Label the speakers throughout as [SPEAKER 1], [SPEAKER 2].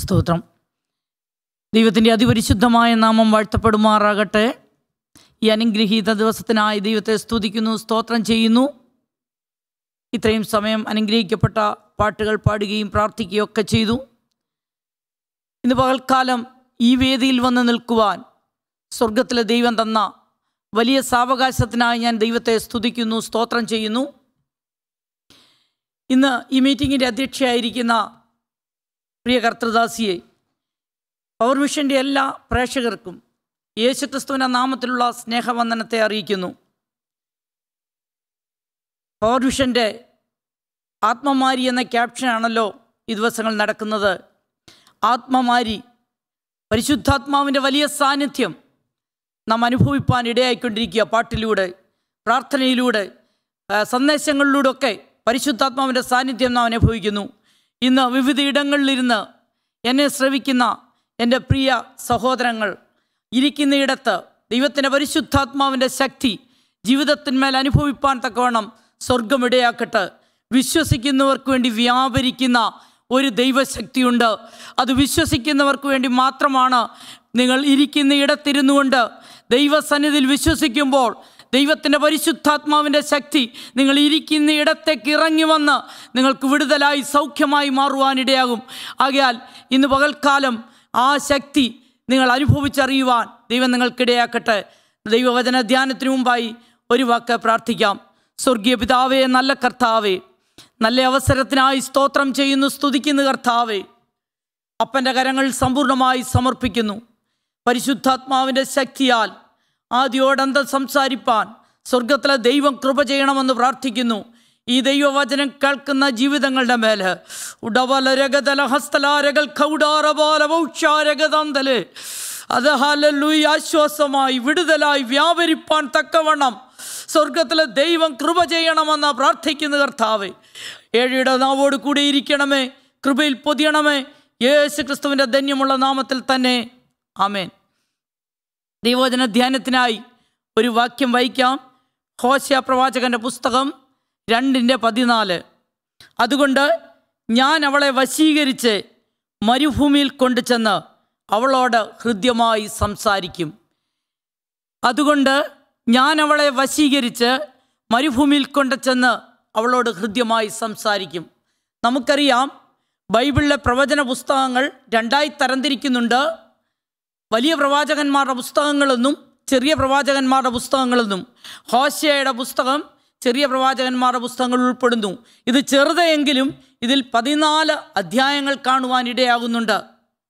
[SPEAKER 1] സ്തോത്രം ദൈവത്തിൻ്റെ അതിപരിശുദ്ധമായ നാമം വാഴ്ത്തപ്പെടുമാറാകട്ടെ ഈ അനുഗ്രഹീത ദിവസത്തിനായി ദൈവത്തെ സ്തുതിക്കുന്നു സ്തോത്രം ചെയ്യുന്നു ഇത്രയും സമയം അനുഗ്രഹിക്കപ്പെട്ട പാട്ടുകൾ പാടുകയും പ്രാർത്ഥിക്കുകയും ഒക്കെ ചെയ്തു ഇന്ന് പകൽക്കാലം ഈ വേദിയിൽ വന്ന് നിൽക്കുവാൻ സ്വർഗത്തിലെ ദൈവം തന്ന വലിയ സാവകാശത്തിനായി ഞാൻ ദൈവത്തെ സ്തുതിക്കുന്നു സ്തോത്രം ചെയ്യുന്നു ഇന്ന് ഈ മീറ്റിങ്ങിൻ്റെ അധ്യക്ഷയായിരിക്കുന്ന പ്രിയ കർത്തൃദാസിയെ പവർ വിഷൻ്റെ എല്ലാ പ്രേക്ഷകർക്കും യേശുക്രിസ്തുവിൻ്റെ നാമത്തിലുള്ള സ്നേഹവന്ദനത്തെ അറിയിക്കുന്നു പവർ വിഷൻ്റെ ആത്മമാരി എന്ന ക്യാപ്ഷനാണല്ലോ ഈ ദിവസങ്ങൾ നടക്കുന്നത് ആത്മമാരി പരിശുദ്ധാത്മാവിൻ്റെ വലിയ സാന്നിധ്യം നാം അനുഭവിപ്പാൻ ഇടയായിക്കൊണ്ടിരിക്കുക പാട്ടിലൂടെ പ്രാർത്ഥനയിലൂടെ ആ, സന്ദേശങ്ങളിലൂടെ ഒക്കെ പരിശുദ്ധാത്മാവിൻ്റെ സാന്നിധ്യം നാം അനുഭവിക്കുന്നു ഇന്ന് വിവിധ ഇടങ്ങളിലിരുന്ന് എന്നെ ശ്രവിക്കുന്ന എൻ്റെ പ്രിയ സഹോദരങ്ങൾ ഇരിക്കുന്നയിടത്ത് ദൈവത്തിൻ്റെ പരിശുദ്ധാത്മാവിൻ്റെ ശക്തി ജീവിതത്തിന്മേൽ അനുഭവിപ്പാൻ തക്കവണ്ണം സ്വർഗം ഇടയാക്കട്ടെ വിശ്വസിക്കുന്നവർക്ക് വേണ്ടി വ്യാപരിക്കുന്ന ഒരു ദൈവശക്തിയുണ്ട് അത് വിശ്വസിക്കുന്നവർക്ക് വേണ്ടി മാത്രമാണ് നിങ്ങൾ ഇരിക്കുന്ന ഇടത്തിരുന്നു കൊണ്ട് ദൈവസന്നിധിയിൽ വിശ്വസിക്കുമ്പോൾ ദൈവത്തിൻ്റെ പരിശുദ്ധാത്മാവിൻ്റെ ശക്തി നിങ്ങൾ ഇരിക്കുന്ന ഇടത്തേക്ക് ഇറങ്ങി വന്ന് നിങ്ങൾക്ക് വിടുതലായി സൗഖ്യമായി മാറുവാനിടയാകും ആകയാൽ ഇന്ന് പകൽക്കാലം ആ ശക്തി നിങ്ങൾ അനുഭവിച്ചറിയുവാൻ ദൈവം നിങ്ങൾക്കിടയാക്കട്ടെ ദൈവവചന ധ്യാനത്തിനു മുമ്പായി ഒരു വാക്ക് പ്രാർത്ഥിക്കാം സ്വർഗീയ പിതാവേ നല്ല കർത്താവേ നല്ല അവസരത്തിനായി സ്തോത്രം ചെയ്യുന്നു സ്തുതിക്കുന്നു കർത്താവേ അപ്പൻ്റെ കരങ്ങൾ സമ്പൂർണ്ണമായി സമർപ്പിക്കുന്നു പരിശുദ്ധാത്മാവിൻ്റെ ശക്തിയാൽ ആദ്യോടന്തം സംസാരിപ്പാൻ സ്വർഗത്തിലെ ദൈവം കൃപ ചെയ്യണമെന്ന് പ്രാർത്ഥിക്കുന്നു ഈ ദൈവവചനം കേൾക്കുന്ന ജീവിതങ്ങളുടെ മേല് ഉടവലരഗതല ഹസ്തലാരകൾ കൗടാരബോലവൗക്ഷാരഗതന്തല് അത് ഹലലുയി ആശ്വാസമായി വിടുതലായി വ്യാപരിപ്പാൻ തക്കവണ്ണം സ്വർഗത്തിലെ ദൈവം കൃപ ചെയ്യണമെന്ന് പ്രാർത്ഥിക്കുന്ന കർത്താവേ ഏഴിയുടെ നാവോട് കൂടി ഇരിക്കണമേ കൃപയിൽ പൊതിയണമേ യേശു ക്രിസ്തുവിൻ്റെ ധന്യമുള്ള നാമത്തിൽ തന്നെ ആമേൻ ദൈവോചന ധ്യാനത്തിനായി ഒരു വാക്യം വായിക്കാം ഹോശയ പ്രവാചകന്റെ പുസ്തകം രണ്ടിൻ്റെ പതിനാല് അതുകൊണ്ട് ഞാൻ അവളെ വശീകരിച്ച് മരുഭൂമിയിൽ കൊണ്ടുചെന്ന് അവളോട് ഹൃദ്യമായി സംസാരിക്കും അതുകൊണ്ട് ഞാൻ അവളെ വശീകരിച്ച് മരുഭൂമിയിൽ കൊണ്ടുചെന്ന് അവളോട് ഹൃദ്യമായി സംസാരിക്കും നമുക്കറിയാം ബൈബിളിലെ പ്രവചന പുസ്തകങ്ങൾ രണ്ടായി തരംതിരിക്കുന്നുണ്ട് വലിയ പ്രവാചകന്മാരുടെ പുസ്തകങ്ങളെന്നും ചെറിയ പ്രവാചകന്മാരുടെ പുസ്തകങ്ങളെന്നും ഹോശയുടെ പുസ്തകം ചെറിയ പ്രവാചകന്മാരുടെ പുസ്തകങ്ങൾ ഉൾപ്പെടുന്നു ഇത് ചെറുതെങ്കിലും ഇതിൽ പതിനാല് അധ്യായങ്ങൾ കാണുവാൻ ഇടയാകുന്നുണ്ട്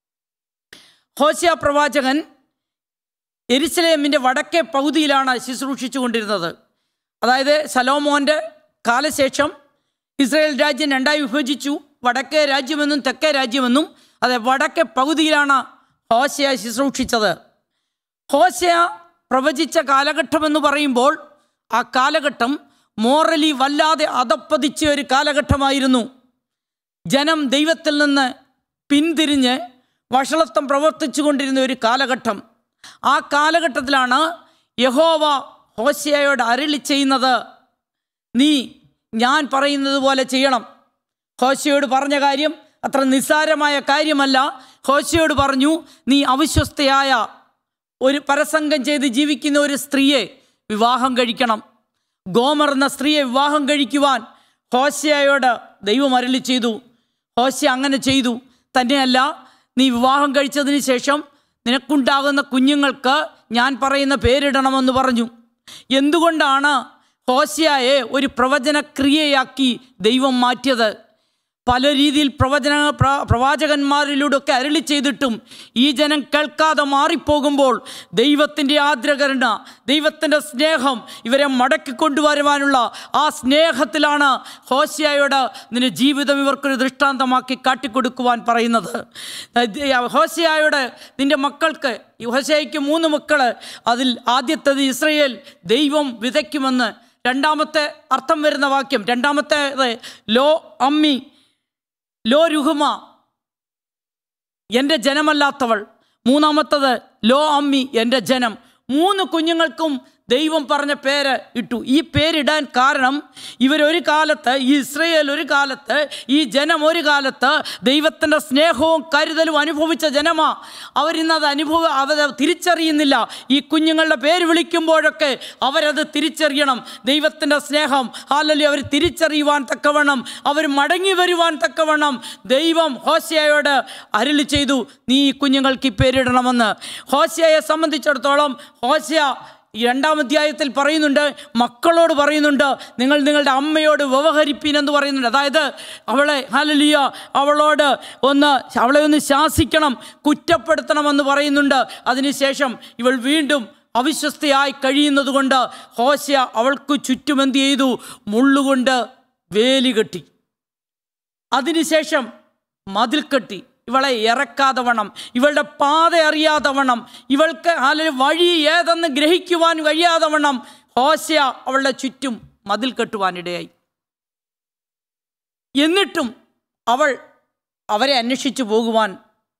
[SPEAKER 1] ഹോശയ പ്രവാചകൻ എരിശലേമിൻ്റെ വടക്കേ പകുതിയിലാണ് ശുശ്രൂഷിച്ചു കൊണ്ടിരുന്നത് അതായത് സലോമോൻ്റെ കാലശേഷം ഇസ്രായേൽ രാജ്യം രണ്ടായി വിഭജിച്ചു വടക്കേ രാജ്യമെന്നും തെക്കേ രാജ്യമെന്നും അതെ വടക്കേ പകുതിയിലാണ് ഹോശയ ശുശ്രൂഷിച്ചത് ഹോശയ പ്രവചിച്ച കാലഘട്ടം എന്ന് പറയുമ്പോൾ ആ കാലഘട്ടം മോറലി വല്ലാതെ അതപ്പതിച്ച ഒരു കാലഘട്ടമായിരുന്നു ജനം ദൈവത്തിൽ നിന്ന് പിന്തിരിഞ്ഞ് വഷളത്വം പ്രവർത്തിച്ചു കൊണ്ടിരുന്ന ഒരു കാലഘട്ടം ആ കാലഘട്ടത്തിലാണ് യഹോവ ഹോശയോട് അരളി ചെയ്യുന്നത് നീ ഞാൻ പറയുന്നത് പോലെ ചെയ്യണം ഹോശയോട് പറഞ്ഞ കാര്യം അത്ര നിസ്സാരമായ കാര്യമല്ല ഹോശയോട് പറഞ്ഞു നീ അവിശ്വസ്തയായ ഒരു പരസംഗം ചെയ്ത് ജീവിക്കുന്ന ഒരു സ്ത്രീയെ വിവാഹം കഴിക്കണം ഗോമർ എന്ന സ്ത്രീയെ വിവാഹം കഴിക്കുവാൻ ഹോശയോട് ദൈവം അരളി ചെയ്തു ഹോശ അങ്ങനെ ചെയ്തു തന്നെയല്ല നീ വിവാഹം കഴിച്ചതിന് ശേഷം നിനക്കുണ്ടാകുന്ന കുഞ്ഞുങ്ങൾക്ക് ഞാൻ പറയുന്ന പേരിടണമെന്ന് പറഞ്ഞു എന്തുകൊണ്ടാണ് ഹോശയായെ ഒരു പ്രവചന ക്രിയയാക്കി ദൈവം മാറ്റിയത് പല രീതിയിൽ പ്രവചന പ്ര- പ്രവാചകന്മാരിലൂടെയൊക്കെ അരളി ചെയ്തിട്ടും ഈ ജനം കേൾക്കാതെ മാറിപ്പോകുമ്പോൾ ദൈവത്തിൻ്റെ ആദ്രകരുണ ദൈവത്തിൻ്റെ സ്നേഹം ഇവരെ മടക്കി കൊണ്ടുവരുവാനുള്ള ആ സ്നേഹത്തിലാണ് ഹോശയായോട് നിന്റെ ജീവിതം ഇവർക്കൊരു ദൃഷ്ടാന്തമാക്കി കാട്ടിക്കൊടുക്കുവാൻ പറയുന്നത് ഹോശയായോട് നിന്റെ മക്കൾക്ക് ഈ ഹോശയ്ക്ക് മൂന്ന് മക്കൾ അതിൽ ആദ്യത്തേത് ഇസ്രയേൽ ദൈവം വിതയ്ക്കുമെന്ന് രണ്ടാമത്തെ അർത്ഥം വരുന്ന വാക്യം രണ്ടാമത്തേത് ലോ അമ്മി ലോ രുഹുമ എൻ്റെ ജനമല്ലാത്തവൾ മൂന്നാമത്തത് ലോ അമ്മി എൻ്റെ ജനം മൂന്ന് കുഞ്ഞുങ്ങൾക്കും ദൈവം പറഞ്ഞ പേര് ഇട്ടു ഈ പേരിടാൻ കാരണം ഇവരൊരു കാലത്ത് ഈ ഇസ്രയേൽ ഒരു കാലത്ത് ഈ ജനം ഒരു കാലത്ത് ദൈവത്തിൻ്റെ സ്നേഹവും കരുതലും അനുഭവിച്ച ജനമാ അവരിന്നത് അനുഭവ അവർ തിരിച്ചറിയുന്നില്ല ഈ കുഞ്ഞുങ്ങളുടെ പേര് വിളിക്കുമ്പോഴൊക്കെ അവരത് തിരിച്ചറിയണം ദൈവത്തിൻ്റെ സ്നേഹം ഹാലലി അവർ തിരിച്ചറിയുവാൻ തക്കവണ്ണം അവർ മടങ്ങി വരുവാൻ തക്കവണ്ണം ദൈവം ഹോശയോട് അരുളി ചെയ്തു നീ ഈ കുഞ്ഞുങ്ങൾക്ക് ഈ പേരിടണമെന്ന് ഹോശയെ സംബന്ധിച്ചിടത്തോളം ഹോശയ ഈ രണ്ടാം അധ്യായത്തിൽ പറയുന്നുണ്ട് മക്കളോട് പറയുന്നുണ്ട് നിങ്ങൾ നിങ്ങളുടെ അമ്മയോട് വ്യവഹരിപ്പീൻ എന്ന് പറയുന്നുണ്ട് അതായത് അവളെ ഹലലിയ അവളോട് ഒന്ന് അവളെ ഒന്ന് ശാസിക്കണം കുറ്റപ്പെടുത്തണമെന്ന് പറയുന്നുണ്ട് അതിനുശേഷം ഇവൾ വീണ്ടും അവിശ്വസ്തയായി കഴിയുന്നത് കൊണ്ട് ഹോശയ അവൾക്ക് ചുറ്റും എന്ത് ചെയ്തു മുള്ളുകൊണ്ട് വേലി കെട്ടി അതിനുശേഷം മതിൽ കെട്ടി ഇവളെ ഇറക്കാതെ വണ്ണം ഇവളുടെ പാത അറിയാതെ വണ്ണം ഇവൾക്ക് അല്ലെങ്കിൽ വഴി ഏതെന്ന് ഗ്രഹിക്കുവാൻ കഴിയാതെ വണ്ണം ഹോശയ അവളുടെ ചുറ്റും മതിൽ കെട്ടുവാനിടയായി എന്നിട്ടും അവൾ അവരെ അന്വേഷിച്ചു പോകുവാൻ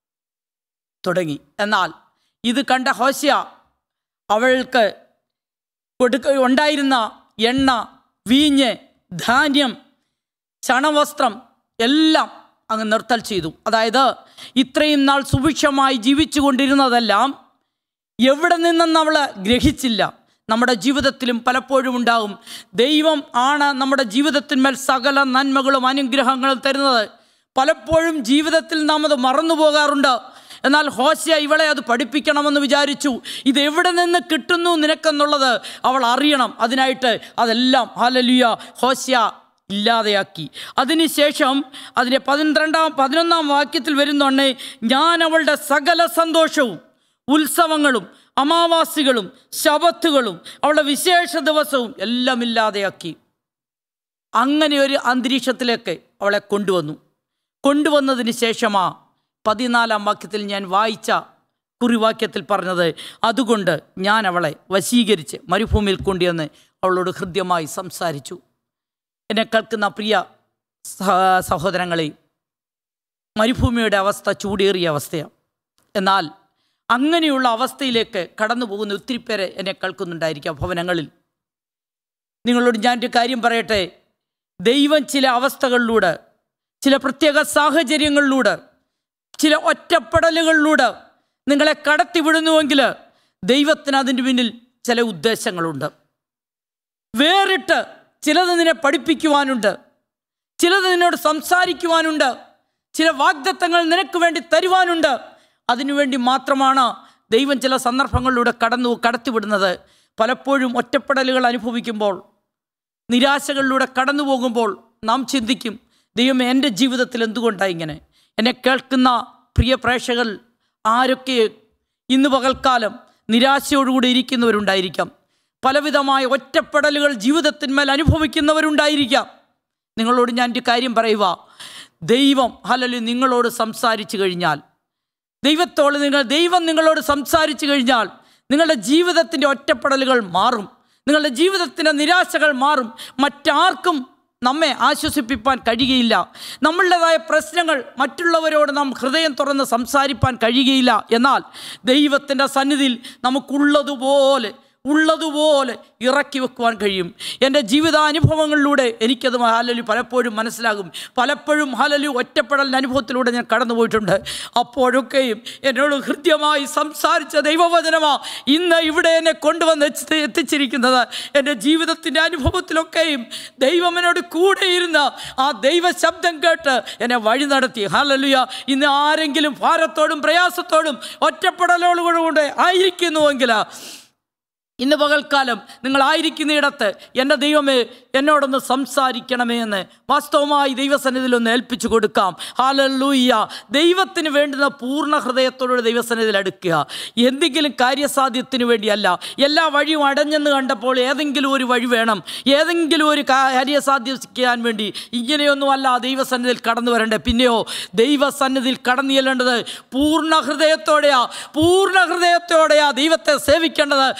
[SPEAKER 1] തുടങ്ങി എന്നാൽ ഇത് കണ്ട ഹോശയ അവൾക്ക് കൊടുക്ക ഉണ്ടായിരുന്ന എണ്ണ വീഞ്ഞ് ധാന്യം ചണവസ്ത്രം എല്ലാം അങ്ങ് നിർത്തൽ ചെയ്തു അതായത് ഇത്രയും നാൾ സുഭിക്ഷമായി ജീവിച്ചു കൊണ്ടിരുന്നതെല്ലാം എവിടെ നിന്നെന്ന് അവൾ ഗ്രഹിച്ചില്ല നമ്മുടെ ജീവിതത്തിലും പലപ്പോഴും ഉണ്ടാകും ദൈവം ആണ് നമ്മുടെ ജീവിതത്തിന്മേൽ സകല നന്മകളും അനുഗ്രഹങ്ങളും തരുന്നത് പലപ്പോഴും ജീവിതത്തിൽ നാം അത് മറന്നു പോകാറുണ്ട് എന്നാൽ ഹോശയ ഇവളെ അത് പഠിപ്പിക്കണമെന്ന് വിചാരിച്ചു ഇത് എവിടെ നിന്ന് കിട്ടുന്നു നിനക്കെന്നുള്ളത് അവൾ അറിയണം അതിനായിട്ട് അതെല്ലാം ഹാലലിയ ഹോശയ ഇല്ലാതെയാക്കി അതിനുശേഷം അതിൻ്റെ പതിന്ത്രണ്ടാം പതിനൊന്നാം വാക്യത്തിൽ വരുന്നുണ്ട് ഞാൻ അവളുടെ സകല സന്തോഷവും ഉത്സവങ്ങളും അമാവാസികളും ശബത്തുകളും അവളുടെ വിശേഷ ദിവസവും എല്ലാം ഇല്ലാതെയാക്കി അങ്ങനെ ഒരു അന്തരീക്ഷത്തിലേക്ക് അവളെ കൊണ്ടുവന്നു കൊണ്ടുവന്നതിന് ശേഷമാ പതിനാലാം വാക്യത്തിൽ ഞാൻ വായിച്ച കുറിവാക്യത്തിൽ പറഞ്ഞത് അതുകൊണ്ട് ഞാൻ അവളെ വശീകരിച്ച് മരുഭൂമിയിൽ കൊണ്ടുവന്ന് അവളോട് ഹൃദ്യമായി സംസാരിച്ചു എന്നെ കേൾക്കുന്ന പ്രിയ സഹ- സഹോദരങ്ങളെ മരുഭൂമിയുടെ അവസ്ഥ ചൂടേറിയ അവസ്ഥയാണ് എന്നാൽ അങ്ങനെയുള്ള അവസ്ഥയിലേക്ക് കടന്നു പോകുന്ന ഒത്തിരി പേരെ എന്നെ കേൾക്കുന്നുണ്ടായിരിക്കാം ഭവനങ്ങളിൽ നിങ്ങളോട് ഞാനൊരു കാര്യം പറയട്ടെ ദൈവം ചില അവസ്ഥകളിലൂടെ ചില പ്രത്യേക സാഹചര്യങ്ങളിലൂടെ ചില ഒറ്റപ്പെടലുകളിലൂടെ നിങ്ങളെ കടത്തിവിടുന്നുവെങ്കിൽ ദൈവത്തിന് അതിൻ്റെ പിന്നിൽ ചില ഉദ്ദേശങ്ങളുണ്ട് വേറിട്ട് ചിലത് നിന്നെ പഠിപ്പിക്കുവാനുണ്ട് ചിലത് നിന്നോട് സംസാരിക്കുവാനുണ്ട് ചില വാഗ്ദത്തങ്ങൾ നിനക്ക് വേണ്ടി തരുവാനുണ്ട് അതിനുവേണ്ടി മാത്രമാണ് ദൈവം ചില സന്ദർഭങ്ങളിലൂടെ കടന്നു കടത്തിവിടുന്നത് പലപ്പോഴും ഒറ്റപ്പെടലുകൾ അനുഭവിക്കുമ്പോൾ നിരാശകളിലൂടെ കടന്നു പോകുമ്പോൾ നാം ചിന്തിക്കും ദൈവം എൻ്റെ ജീവിതത്തിൽ എന്തുകൊണ്ടാണ് ഇങ്ങനെ എന്നെ കേൾക്കുന്ന പ്രിയ പ്രേക്ഷകർ ആരൊക്കെ ഇന്ന് പകൽക്കാലം നിരാശയോടുകൂടി ഇരിക്കുന്നവരുണ്ടായിരിക്കാം പലവിധമായ ഒറ്റപ്പെടലുകൾ ജീവിതത്തിന്മേൽ അനുഭവിക്കുന്നവരുണ്ടായിരിക്കാം നിങ്ങളോട് ഞാൻ ഒരു കാര്യം പറയുക ദൈവം ഹലലി നിങ്ങളോട് സംസാരിച്ചു കഴിഞ്ഞാൽ ദൈവത്തോട് നിങ്ങൾ ദൈവം നിങ്ങളോട് സംസാരിച്ചു കഴിഞ്ഞാൽ നിങ്ങളുടെ ജീവിതത്തിൻ്റെ ഒറ്റപ്പെടലുകൾ മാറും നിങ്ങളുടെ ജീവിതത്തിൻ്റെ നിരാശകൾ മാറും മറ്റാർക്കും നമ്മെ ആശ്വസിപ്പിക്കാൻ കഴിയുകയില്ല നമ്മളുടേതായ പ്രശ്നങ്ങൾ മറ്റുള്ളവരോട് നാം ഹൃദയം തുറന്ന് സംസാരിപ്പാൻ കഴിയുകയില്ല എന്നാൽ ദൈവത്തിൻ്റെ സന്നിധിയിൽ നമുക്കുള്ളതുപോലെ ഉള്ളതുപോലെ ഇറക്കി വെക്കുവാൻ കഴിയും എൻ്റെ ജീവിതാനുഭവങ്ങളിലൂടെ എനിക്കത് ഹാലലു പലപ്പോഴും മനസ്സിലാകും പലപ്പോഴും ഹാലലു ഒറ്റപ്പെടലിൻ്റെ അനുഭവത്തിലൂടെ ഞാൻ കടന്നു പോയിട്ടുണ്ട് അപ്പോഴൊക്കെയും എന്നോട് ഹൃദ്യമായി സംസാരിച്ച ദൈവവചനമാ ഇന്ന് ഇവിടെ എന്നെ കൊണ്ടുവന്ന് എത്തി- എത്തിച്ചിരിക്കുന്നത് എൻ്റെ ജീവിതത്തിൻ്റെ അനുഭവത്തിലൊക്കെയും ദൈവം എന്നോട് കൂടെ ഇരുന്ന് ആ ദൈവ ശബ്ദം കേട്ട് എന്നെ വഴി നടത്തി ഹാലലുയ ഇന്ന് ആരെങ്കിലും ഭാരത്തോടും പ്രയാസത്തോടും ഒറ്റപ്പെടലോടുകൂടെ ആയിരിക്കുന്നുവെങ്കിൽ ഇന്ന് പകൽക്കാലം നിങ്ങളായിരിക്കുന്നിടത്ത് എൻ്റെ ദൈവമേ എന്നോടൊന്ന് സംസാരിക്കണമേ എന്ന് വാസ്തവമായി ദൈവസന്നിധിയിൽ ഒന്ന് ഏൽപ്പിച്ചു കൊടുക്കാം ഹാലല്ലൂയ്യ ദൈവത്തിന് വേണ്ടുന്ന പൂർണ്ണ ഹൃദയത്തോടെ ദൈവസന്നിധിയിൽ അടുക്കുക എന്തെങ്കിലും കാര്യസാധ്യത്തിന് വേണ്ടിയല്ല എല്ലാ വഴിയും അടഞ്ഞെന്ന് കണ്ടപ്പോൾ ഏതെങ്കിലും ഒരു വഴി വേണം ഏതെങ്കിലും ഒരു കാര്യം സാധിക്കാൻ വേണ്ടി ഇങ്ങനെയൊന്നുമല്ല ദൈവസന്നിധിയിൽ കടന്നു വരണ്ടേ പിന്നെയോ ദൈവസന്നിധിയിൽ കടന്നു ചെല്ലേണ്ടത് പൂർണ്ണ ഹൃദയത്തോടെയാ പൂർണ്ണ ഹൃദയത്തോടെയാ ദൈവത്തെ സേവിക്കേണ്ടത് നിന്റെ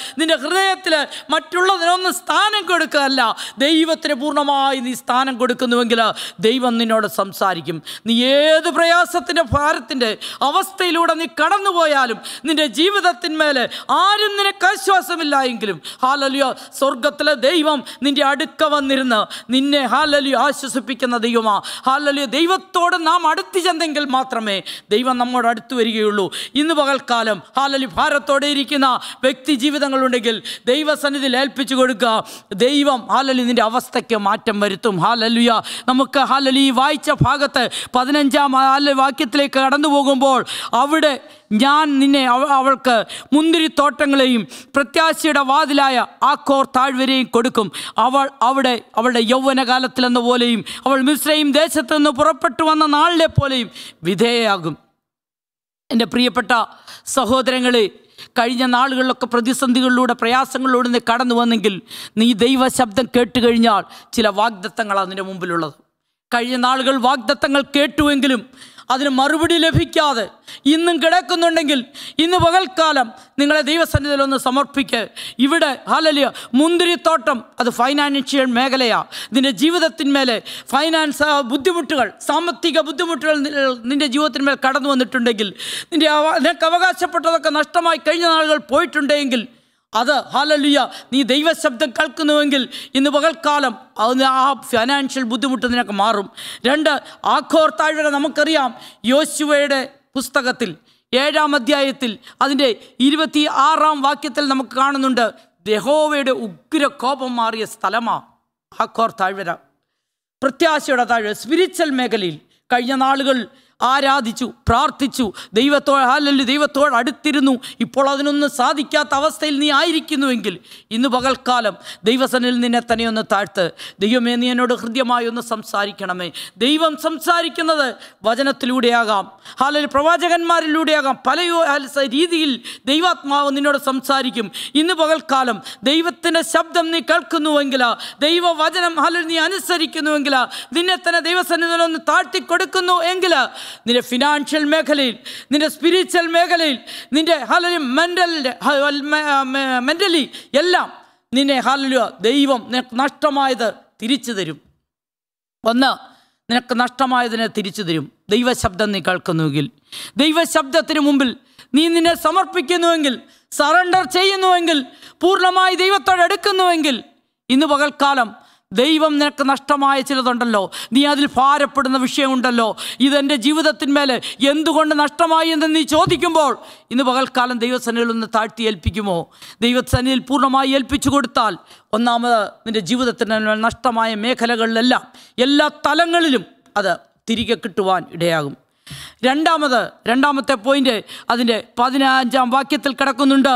[SPEAKER 1] ഹൃദയത്തിൽ മറ്റുള്ളതിനൊന്നും സ്ഥാനം കൊടുക്കുകയല്ല ദൈവത്തിന് പൂർണ്ണമായി നീ സ്ഥാനം കൊടുക്കുന്നുവെങ്കിൽ ദൈവം നിന്നോട് സംസാരിക്കും നീ ഏത് പ്രയാസത്തിൻ്റെ ഭാരത്തിൻ്റെ അവസ്ഥയിലൂടെ നീ കടന്നുപോയാലും നിന്റെ ജീവിതത്തിന്മേൽ ആരും നിനക്ക് ആശ്വാസമില്ല എങ്കിലും ഹാലലിയോ സ്വർഗത്തിലെ ദൈവം നിന്റെ അടുക്ക വന്നിരുന്ന് നിന്നെ ഹാലലിയോ ആശ്വസിപ്പിക്കുന്ന ദൈവമാ ഹാലലിയോ ദൈവത്തോട് നാം അടുത്ത് ചെന്നെങ്കിൽ മാത്രമേ ദൈവം നമ്മോട് അടുത്ത് വരികയുള്ളൂ ഇന്ന് പകൽക്കാലം ഹാലലി ഭാരത്തോടെ ഇരിക്കുന്ന വ്യക്തി ജീവിതങ്ങളുണ്ടെങ്കിൽ ദൈവസന്നിധിയിൽ ഏൽപ്പിച്ചു കൊടുക്കുക ദൈവം ഹാലലി നിന്റെ അവസ്ഥയ്ക്ക് മാറ്റം വരുത്തും ഹാലലുയ നമുക്ക് ഹാലലി ഈ വായിച്ച ഭാഗത്ത് പതിനഞ്ചാം ഹാല വാക്യത്തിലേക്ക് കടന്നു പോകുമ്പോൾ അവിടെ ഞാൻ നിന്നെ അവ- അവൾക്ക് മുന്തിരിത്തോട്ടങ്ങളെയും പ്രത്യാശയുടെ വാതിലായ ആക്കോർ താഴ്വരയും കൊടുക്കും അവൾ അവിടെ അവളുടെ യൗവനകാലത്തിലെന്ന പോലെയും അവൾ മിശ്രയും ദേശത്ത് നിന്ന് പുറപ്പെട്ടു വന്ന നാളിലെ പോലെയും വിധേയയാകും എൻ്റെ പ്രിയപ്പെട്ട സഹോദരങ്ങളെ കഴിഞ്ഞ നാളുകളിലൊക്കെ പ്രതിസന്ധികളിലൂടെ പ്രയാസങ്ങളിലൂടെ നീ കടന്നു വന്നെങ്കിൽ നീ ദൈവശബ്ദം കേട്ട് കഴിഞ്ഞാൽ ചില വാഗ്ദത്തങ്ങളാണ് അതിൻ്റെ മുമ്പിലുള്ളത് കഴിഞ്ഞ നാളുകൾ വാഗ്ദത്തങ്ങൾ കേട്ടുവെങ്കിലും അതിന് മറുപടി ലഭിക്കാതെ ഇന്നും കിടക്കുന്നുണ്ടെങ്കിൽ ഇന്ന് പകൽക്കാലം നിങ്ങളെ ദൈവസന്നിധിയിൽ ഒന്ന് സമർപ്പിക്ക് ഇവിടെ ഹാലലിയ മുന്തിരിത്തോട്ടം അത് ഫൈനാൻഷ്യൽ മേഖലയാണ് നിന്റെ ജീവിതത്തിന്മേലെ ഫൈനാൻസ് ആ, ബുദ്ധിമുട്ടുകൾ സാമ്പത്തിക ബുദ്ധിമുട്ടുകൾ നി- നിന്റെ ജീവിതത്തിന്മേൽ കടന്നു വന്നിട്ടുണ്ടെങ്കിൽ നിന്റെ അവ- നിനക്ക് അവകാശപ്പെട്ടതൊക്കെ നഷ്ടമായി കഴിഞ്ഞ നാളുകൾ പോയിട്ടുണ്ടെങ്കിൽ അത് ഹാലലുയ നീ ദൈവശബ്ദം കേൾക്കുന്നുവെങ്കിൽ ഇന്ന് പകൽക്കാലം അത് ആ ഫിനാൻഷ്യൽ ബുദ്ധിമുട്ട് നിനക്ക് മാറും രണ്ട് ആഖോർ താഴ്വര നമുക്കറിയാം യോശുവയുടെ പുസ്തകത്തിൽ ഏഴാം അധ്യായത്തിൽ അതിൻ്റെ ഇരുപത്തി ആറാം വാക്യത്തിൽ നമുക്ക് കാണുന്നുണ്ട് യഹോവയുടെ ഉഗ്ര കോപം മാറിയ സ്ഥലമാണ് ആഖോർ താഴ്വര പ്രത്യാശയുടെ താഴെ സ്പിരിച്വൽ മേഖലയിൽ കഴിഞ്ഞ നാളുകൾ ആരാധിച്ചു പ്രാർത്ഥിച്ചു ദൈവത്തോട് അല്ലെങ്കിൽ ദൈവത്തോട് അടുത്തിരുന്നു ഇപ്പോൾ അതിനൊന്നും സാധിക്കാത്ത അവസ്ഥയിൽ നീ ആയിരിക്കുന്നുവെങ്കിൽ ഇന്ന് പകൽക്കാലം ദൈവസനിൽ നിന്നെ തന്നെ ഒന്ന് താഴ്ത്ത് ദൈവമേ നീ എന്നോട് ഹൃദ്യമായി ഒന്ന് സംസാരിക്കണമേ ദൈവം സംസാരിക്കുന്നത് വചനത്തിലൂടെയാകാം ഹാലൽ പ്രവാചകന്മാരിലൂടെയാകാം പല യോ- ഹാല- രീതിയിൽ ദൈവാത്മാവ് നിന്നോട് സംസാരിക്കും ഇന്ന് പകൽക്കാലം ദൈവത്തിൻ്റെ ശബ്ദം നീ കേൾക്കുന്നുവെങ്കിൽ ദൈവവചനം ഹാലൽ നീ അനുസരിക്കുന്നുവെങ്കിൽ നിന്നെ തന്നെ ദൈവസന്നിധിയിൽ ഒന്ന് താഴ്ത്തിക്കൊടുക്കുന്നു എങ്കിൽ നിന്റെ ഫിനാൻഷ്യൽ മേഖലയിൽ നിന്റെ സ്പിരിച്വൽ മേഖലയിൽ നിന്റെ ഹാലലി മെൻ്റൽ മെൻ്റലി എല്ലാം നിന്നെ ഹാലലുക ദൈവം നിനക്ക് നഷ്ടമായത് തിരിച്ചു തരും ഒന്ന് നിനക്ക് നഷ്ടമായതിനെ തിരിച്ചു തരും ദൈവശബ്ദം നീ കേൾക്കുന്നുവെങ്കിൽ ദൈവശബ്ദത്തിന് മുമ്പിൽ നീ നിന്നെ സമർപ്പിക്കുന്നുവെങ്കിൽ സറണ്ടർ ചെയ്യുന്നുവെങ്കിൽ പൂർണ്ണമായി ദൈവത്തോട് എടുക്കുന്നുവെങ്കിൽ ഇന്ന് പകൽക്കാലം ദൈവം നിനക്ക് നഷ്ടമായ ചിലതുണ്ടല്ലോ നീ അതിൽ ഭാരപ്പെടുന്ന വിഷയമുണ്ടല്ലോ ഇതെൻ്റെ ജീവിതത്തിന്മേൽ എന്തുകൊണ്ട് നഷ്ടമായി എന്ന് നീ ചോദിക്കുമ്പോൾ ഇന്ന് പകൽക്കാലം ദൈവസന്നിധിയിൽ ഒന്ന് താഴ്ത്തി ഏൽപ്പിക്കുമോ ദൈവസന്നിധിയിൽ പൂർണ്ണമായി ഏൽപ്പിച്ചു കൊടുത്താൽ ഒന്നാമത് നിൻ്റെ ജീവിതത്തിന് നഷ്ടമായ മേഖലകളിലെല്ലാം എല്ലാ തലങ്ങളിലും അത് തിരികെ കിട്ടുവാൻ ഇടയാകും രണ്ടാമത് രണ്ടാമത്തെ പോയിന്റ് അതിൻ്റെ പതിനഞ്ചാം വാക്യത്തിൽ കിടക്കുന്നുണ്ട്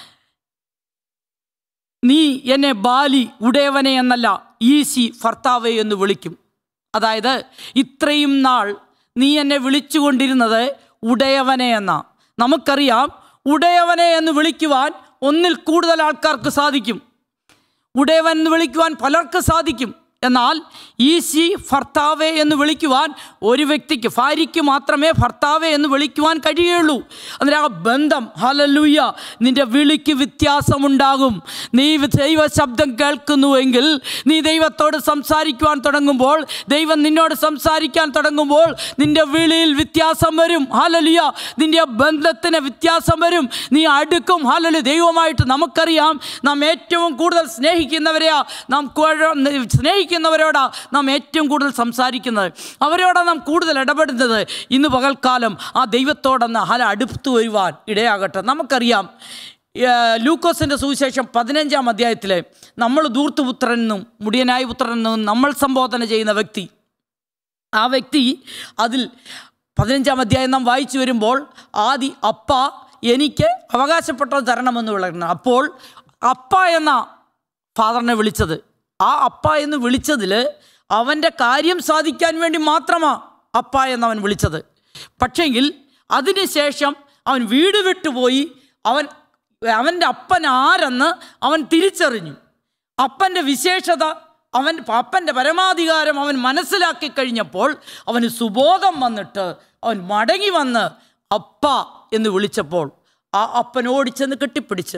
[SPEAKER 1] നീ എന്നെ ബാലി ഉടയവനെ എന്നല്ല ഈശി ഭർത്താവേ എന്ന് വിളിക്കും അതായത് ഇത്രയും നാൾ നീ എന്നെ വിളിച്ചുകൊണ്ടിരുന്നത് ഉടയവനെ എന്ന നമുക്കറിയാം ഉടയവനെ എന്ന് വിളിക്കുവാൻ ഒന്നിൽ കൂടുതൽ ആൾക്കാർക്ക് സാധിക്കും ഉടയവൻ എന്ന് വിളിക്കുവാൻ പലർക്ക് സാധിക്കും എന്നാൽ ഈശി ഭർത്താവെ എന്ന് വിളിക്കുവാൻ ഒരു വ്യക്തിക്ക് ഭാര്യയ്ക്ക് മാത്രമേ ഭർത്താവെ എന്ന് വിളിക്കുവാൻ കഴിയുള്ളൂ അന്നേരം ആ ബന്ധം ഹലലൂയ നിന്റെ വിളിക്ക് വ്യത്യാസമുണ്ടാകും നീ ദൈവ ശബ്ദം കേൾക്കുന്നുവെങ്കിൽ നീ ദൈവത്തോട് സംസാരിക്കുവാൻ തുടങ്ങുമ്പോൾ ദൈവം നിന്നോട് സംസാരിക്കാൻ തുടങ്ങുമ്പോൾ നിന്റെ വിളിയിൽ വ്യത്യാസം വരും ഹാലലിയ നിന്റെ ആ ബന്ധത്തിന് വ്യത്യാസം വരും നീ അടുക്കും ഹാലലു ദൈവമായിട്ട് നമുക്കറിയാം നാം ഏറ്റവും കൂടുതൽ സ്നേഹിക്കുന്നവരെയാ നാം കുഴ- സ്നേഹിക്കുന്നവരോടാ നാം ഏറ്റവും കൂടുതൽ സംസാരിക്കുന്നത് അവരോടാ നാം കൂടുതൽ ഇടപെടുന്നത് ഇന്ന് പകൽക്കാലം ആ ദൈവത്തോടൊന്ന് ഹല അടുത്തു വരുവാൻ ഇടയാകട്ടെ നമുക്കറിയാം ഏഹ് ലൂക്കോസിൻ്റെ സുവിശേഷം പതിനഞ്ചാം അധ്യായത്തിൽ നമ്മൾ ധൂർത്തുപുത്രൻ എന്നും മുടിയനായ പുത്രൻ എന്നും നമ്മൾ സംബോധന ചെയ്യുന്ന വ്യക്തി ആ വ്യക്തി അതിൽ പതിനഞ്ചാം അധ്യായം നാം വായിച്ചു വരുമ്പോൾ ആദി അപ്പ എനിക്ക് അവകാശപ്പെട്ടത് തരണമെന്ന് വിളക്കണം അപ്പോൾ അപ്പ എന്ന ഫാദറിനെ വിളിച്ചത് ആ അപ്പ എന്ന് വിളിച്ചതിൽ അവൻ്റെ കാര്യം സാധിക്കാൻ വേണ്ടി മാത്രമാണ് അപ്പ എന്നവൻ വിളിച്ചത് പക്ഷെങ്കിൽ അതിനുശേഷം അവൻ വീട് വിട്ടുപോയി അവൻ അവൻ്റെ അപ്പൻ ആരെന്ന് അവൻ തിരിച്ചറിഞ്ഞു അപ്പൻ്റെ വിശേഷത അവൻ അപ്പൻ്റെ പരമാധികാരം അവൻ മനസ്സിലാക്കി കഴിഞ്ഞപ്പോൾ അവന് സുബോധം വന്നിട്ട് അവൻ മടങ്ങി വന്ന് അപ്പ എന്ന് വിളിച്ചപ്പോൾ ആ അപ്പൻ ഓടിച്ചെന്ന് കെട്ടിപ്പിടിച്ച്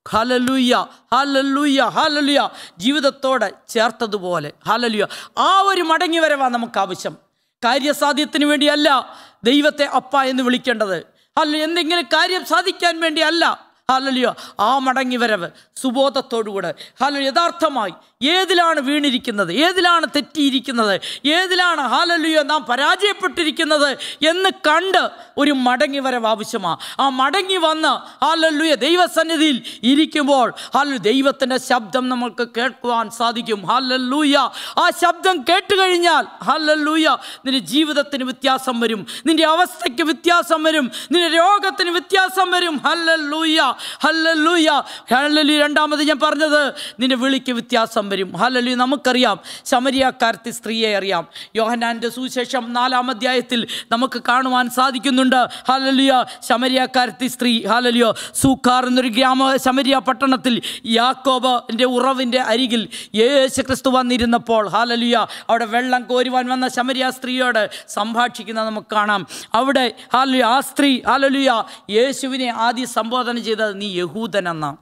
[SPEAKER 1] ഹലലുയ്യ ഹലലുയ്യ ഹലലുയ ജീവിതത്തോടെ ചേർത്തതുപോലെ ഹലലുയ ആ ഒരു മടങ്ങി വരവാ നമുക്ക് ആവശ്യം കാര്യസാധ്യത്തിന് വേണ്ടിയല്ല ദൈവത്തെ അപ്പ എന്ന് വിളിക്കേണ്ടത് അല്ല എന്തെങ്കിലും കാര്യം സാധിക്കാൻ വേണ്ടിയല്ല ഹലലിയോ ആ മടങ്ങി വരവ് സുബോധത്തോടുകൂടെ ഹലോ യഥാർത്ഥമായി ഏതിലാണ് വീണിരിക്കുന്നത് ഏതിലാണ് തെറ്റിയിരിക്കുന്നത് ഏതിലാണ് ഹാലലുയോ നാം പരാജയപ്പെട്ടിരിക്കുന്നത് എന്ന് കണ്ട് ഒരു മടങ്ങി വരവ് ആവശ്യമാണ് ആ മടങ്ങി വന്ന് ഹാലലുയ ദൈവസന്നിധിയിൽ ഇരിക്കുമ്പോൾ ഹാലു ദൈവത്തിൻ്റെ ശബ്ദം നമുക്ക് കേൾക്കുവാൻ സാധിക്കും ഹാലല്ലൂയ ആ ശബ്ദം കേട്ട് കഴിഞ്ഞാൽ ഹാലല്ലൂയ നിന്റെ ജീവിതത്തിന് വ്യത്യാസം വരും നിന്റെ അവസ്ഥയ്ക്ക് വ്യത്യാസം വരും നിന്റെ രോഗത്തിന് വ്യത്യാസം വരും ഹല്ലല്ലൂയ ഹല്ലല്ലൂയ ഹല്ലല്ലൂയ രണ്ടാമത് ഞാൻ പറഞ്ഞത് നിന്റെ വിളിക്ക് വ്യത്യാസം വരും ഹല്ലല്ലൂയ നമുക്കറിയാം ശമരിയാക്കാരത്തി സ്ത്രീയെ അറിയാം യോഹനാൻ്റെ സുവിശേഷം നാലാം അധ്യായത്തിൽ നമുക്ക് കാണുവാൻ സാധിക്കുന്നുണ്ട് ഹലലിയ ശമരിയാക്കാരത്തി സ്ത്രീ ഹലലിയോ സൂക്കാർ എന്നൊരു ഗ്രാമ ശമരിയ പട്ടണത്തിൽ യാക്കോബിൻ്റെ ഉറവിൻ്റെ അരികിൽ യേശു ക്രിസ്തു വന്നിരുന്നപ്പോൾ ഹാലലിയ അവിടെ വെള്ളം കോരുവാൻ വന്ന ശമരിയ സ്ത്രീയോട് സംഭാഷിക്കുന്നത് നമുക്ക് കാണാം അവിടെ ഹാലലിയ ആ സ്ത്രീ ഹാലലിയ യേശുവിനെ ആദ്യം സംബോധന ചെയ്തത് നീ യഹൂദൻ എന്നാണ്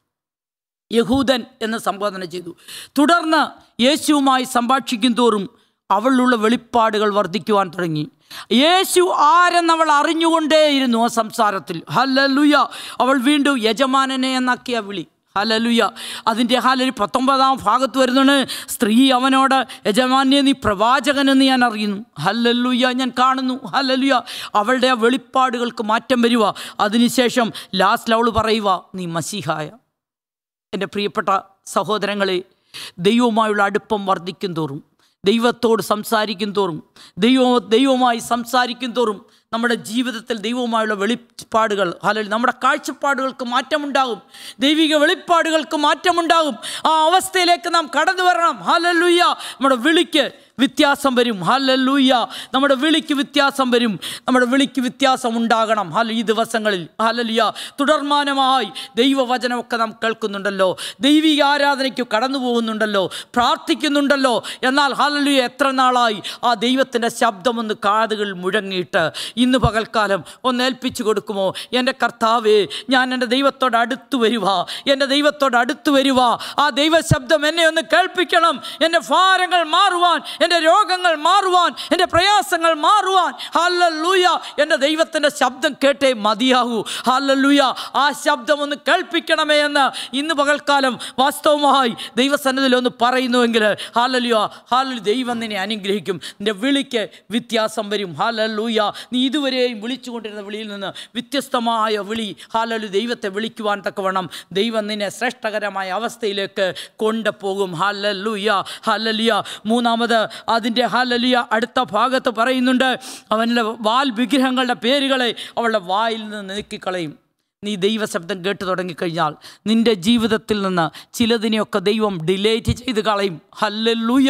[SPEAKER 1] യഹൂദൻ എന്ന് സംബോധന ചെയ്തു തുടർന്ന് യേശുവുമായി സംഭാഷിക്കും തോറും അവളിലുള്ള വെളിപ്പാടുകൾ വർദ്ധിക്കുവാൻ തുടങ്ങി യേശു ആരെന്നവൾ അറിഞ്ഞുകൊണ്ടേയിരുന്നു ആ സംസാരത്തിൽ ഹല്ലലുയ അവൾ വീണ്ടും യജമാനനെ എന്നാക്കിയ വിളി ഹലലുയ അതിൻ്റെ ഹാലൊരു പത്തൊമ്പതാം ഭാഗത്ത് വരുന്നതാണ് സ്ത്രീ അവനോട് യജമാന്യെ നീ പ്രവാചകനെന്ന് ഞാൻ അറിയുന്നു ഹല്ലലുയ ഞാൻ കാണുന്നു ഹലലുയ അവളുടെ ആ വെളിപ്പാടുകൾക്ക് മാറ്റം വരിക അതിനുശേഷം ലാസ്റ്റ് അവൾ പറയുക നീ മസിഹായ എൻ്റെ പ്രിയപ്പെട്ട സഹോദരങ്ങളെ ദൈവവുമായുള്ള അടുപ്പം വർദ്ധിക്കും തോറും ദൈവത്തോട് സംസാരിക്കും തോറും ദൈവ ദൈവവുമായി സംസാരിക്കും തോറും നമ്മുടെ ജീവിതത്തിൽ ദൈവവുമായുള്ള വെളിപ്പാടുകൾ അല്ലെങ്കിൽ നമ്മുടെ കാഴ്ചപ്പാടുകൾക്ക് മാറ്റമുണ്ടാകും ദൈവിക വെളിപ്പാടുകൾക്ക് മാറ്റമുണ്ടാകും ആ അവസ്ഥയിലേക്ക് നാം കടന്നു വരണം ഹലലുയ്യ നമ്മുടെ വിളിക്ക് വ്യത്യാസം വരും ഹലല്ലൂയ്യ നമ്മുടെ വിളിക്ക് വ്യത്യാസം വരും നമ്മുടെ വിളിക്ക് വ്യത്യാസം ഉണ്ടാകണം ഹല ഈ ദിവസങ്ങളിൽ ഹലലിയ തുടർമാനമായി ദൈവവചനമൊക്കെ നാം കേൾക്കുന്നുണ്ടല്ലോ ദൈവിക ആരാധനയ്ക്ക് കടന്നു പോകുന്നുണ്ടല്ലോ പ്രാർത്ഥിക്കുന്നുണ്ടല്ലോ എന്നാൽ ഹലലിയ എത്ര നാളായി ആ ദൈവത്തിൻ്റെ ശബ്ദമൊന്ന് കാതുകൾ മുഴങ്ങിയിട്ട് ഇന്ന് പകൽക്കാലം ഒന്ന് ഏൽപ്പിച്ചു കൊടുക്കുമോ എൻ്റെ കർത്താവേ ഞാൻ എൻ്റെ ദൈവത്തോട് അടുത്തു വരുക എൻ്റെ ദൈവത്തോട് അടുത്തു വരുക ആ ദൈവശബ്ദം എന്നെ ഒന്ന് കേൾപ്പിക്കണം എൻ്റെ ഭാരങ്ങൾ മാറുവാൻ എൻ്റെ രോഗങ്ങൾ മാറുവാൻ എൻ്റെ പ്രയാസങ്ങൾ മാറുവാൻ ഹല്ലൂയ എൻ്റെ ദൈവത്തിൻ്റെ ശബ്ദം കേട്ടേ മതിയാകൂ ഹല്ലൂയ ആ ശബ്ദം ഒന്ന് കേൾപ്പിക്കണമേ എന്ന് ഇന്ന് പകൽക്കാലം വാസ്തവമായി ദൈവസന്നിധിയിൽ ഒന്ന് പറയുന്നുവെങ്കിൽ ഹാലലുയ ഹാലു ദൈവം നിന്നെ അനുഗ്രഹിക്കും നിൻ്റെ വിളിക്ക് വ്യത്യാസം വരും ഹാലല്ലൂയ നീ ഇതുവരെയും വിളിച്ചുകൊണ്ടിരുന്ന വിളിയിൽ നിന്ന് വ്യത്യസ്തമായ വിളി ഹാലലു ദൈവത്തെ വിളിക്കുവാൻ തക്കവണ്ണം ദൈവം നിന്നെ ശ്രേഷ്ഠകരമായ അവസ്ഥയിലേക്ക് കൊണ്ടുപോകും ഹല്ലല്ലുയ ഹല്ലലിയ മൂന്നാമത് അതിൻ്റെ ഹല്ലലിയ അടുത്ത ഭാഗത്ത് പറയുന്നുണ്ട് അവൻ്റെ വാൽ വിഗ്രഹങ്ങളുടെ പേരുകളെ അവളുടെ വായിൽ നിന്ന് നീക്കിക്കളയും നീ ദൈവശബ്ദം കേട്ടു തുടങ്ങിക്കഴിഞ്ഞാൽ നിൻ്റെ ജീവിതത്തിൽ നിന്ന് ചിലതിനെയൊക്കെ ദൈവം ഡിലേറ്റ് ചെയ്ത് കളയും ഹല്ലൂയ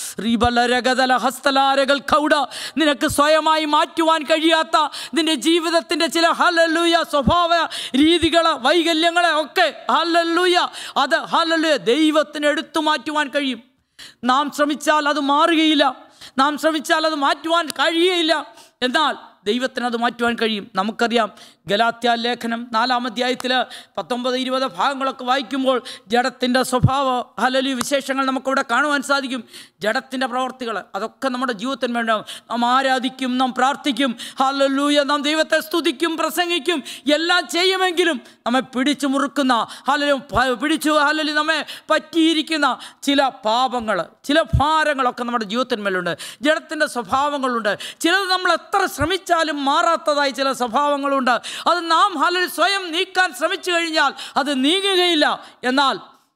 [SPEAKER 1] റിബലരഗതല ഹസ്തലാരകൾ കൗട നിനക്ക് സ്വയമായി മാറ്റുവാൻ കഴിയാത്ത നിൻ്റെ ജീവിതത്തിൻ്റെ ചില ഹല്ലൂയ സ്വഭാവ രീതികൾ വൈകല്യങ്ങളെ ഒക്കെ ഹല്ലൂയ അത് ഹല്ലൂയ ദൈവത്തിന് എടുത്തു മാറ്റുവാൻ കഴിയും നാം ശ്രമിച്ചാൽ അത് മാറുകയില്ല നാം ശ്രമിച്ചാൽ അത് മാറ്റുവാൻ കഴിയുകയില്ല എന്നാൽ ദൈവത്തിന് അത് മാറ്റുവാൻ കഴിയും നമുക്കറിയാം ഗലാത്യ ലേഖനം നാലാം അധ്യായത്തിൽ പത്തൊമ്പത് ഇരുപത് ഭാഗങ്ങളൊക്കെ വായിക്കുമ്പോൾ ജഡത്തിൻ്റെ സ്വഭാവ ഹലലി വിശേഷങ്ങൾ നമുക്കിവിടെ കാണുവാൻ സാധിക്കും ജഡത്തിൻ്റെ പ്രവർത്തികൾ അതൊക്കെ നമ്മുടെ ജീവിതത്തിന് വേണ്ട നാം ആരാധിക്കും നാം പ്രാർത്ഥിക്കും ഹലലൂയ നാം ദൈവത്തെ സ്തുതിക്കും പ്രസംഗിക്കും എല്ലാം ചെയ്യുമെങ്കിലും നമ്മെ പിടിച്ചു മുറുക്കുന്ന ഹലലും പിടിച്ചു ഹലലി നമ്മെ പറ്റിയിരിക്കുന്ന ചില പാപങ്ങൾ ചില ഭാരങ്ങളൊക്കെ നമ്മുടെ ജീവിതത്തിന്മേലുണ്ട് ജഡത്തിൻ്റെ സ്വഭാവങ്ങളുണ്ട് ചിലത് നമ്മൾ എത്ര ശ്രമിച്ചാലും മാറാത്തതായി ചില സ്വഭാവങ്ങളുണ്ട് അത് നാം ഹലൽ സ്വയം നീക്കാൻ ശ്രമിച്ചു കഴിഞ്ഞാൽ അത് നീങ്ങുകയില്ല എന്നാൽ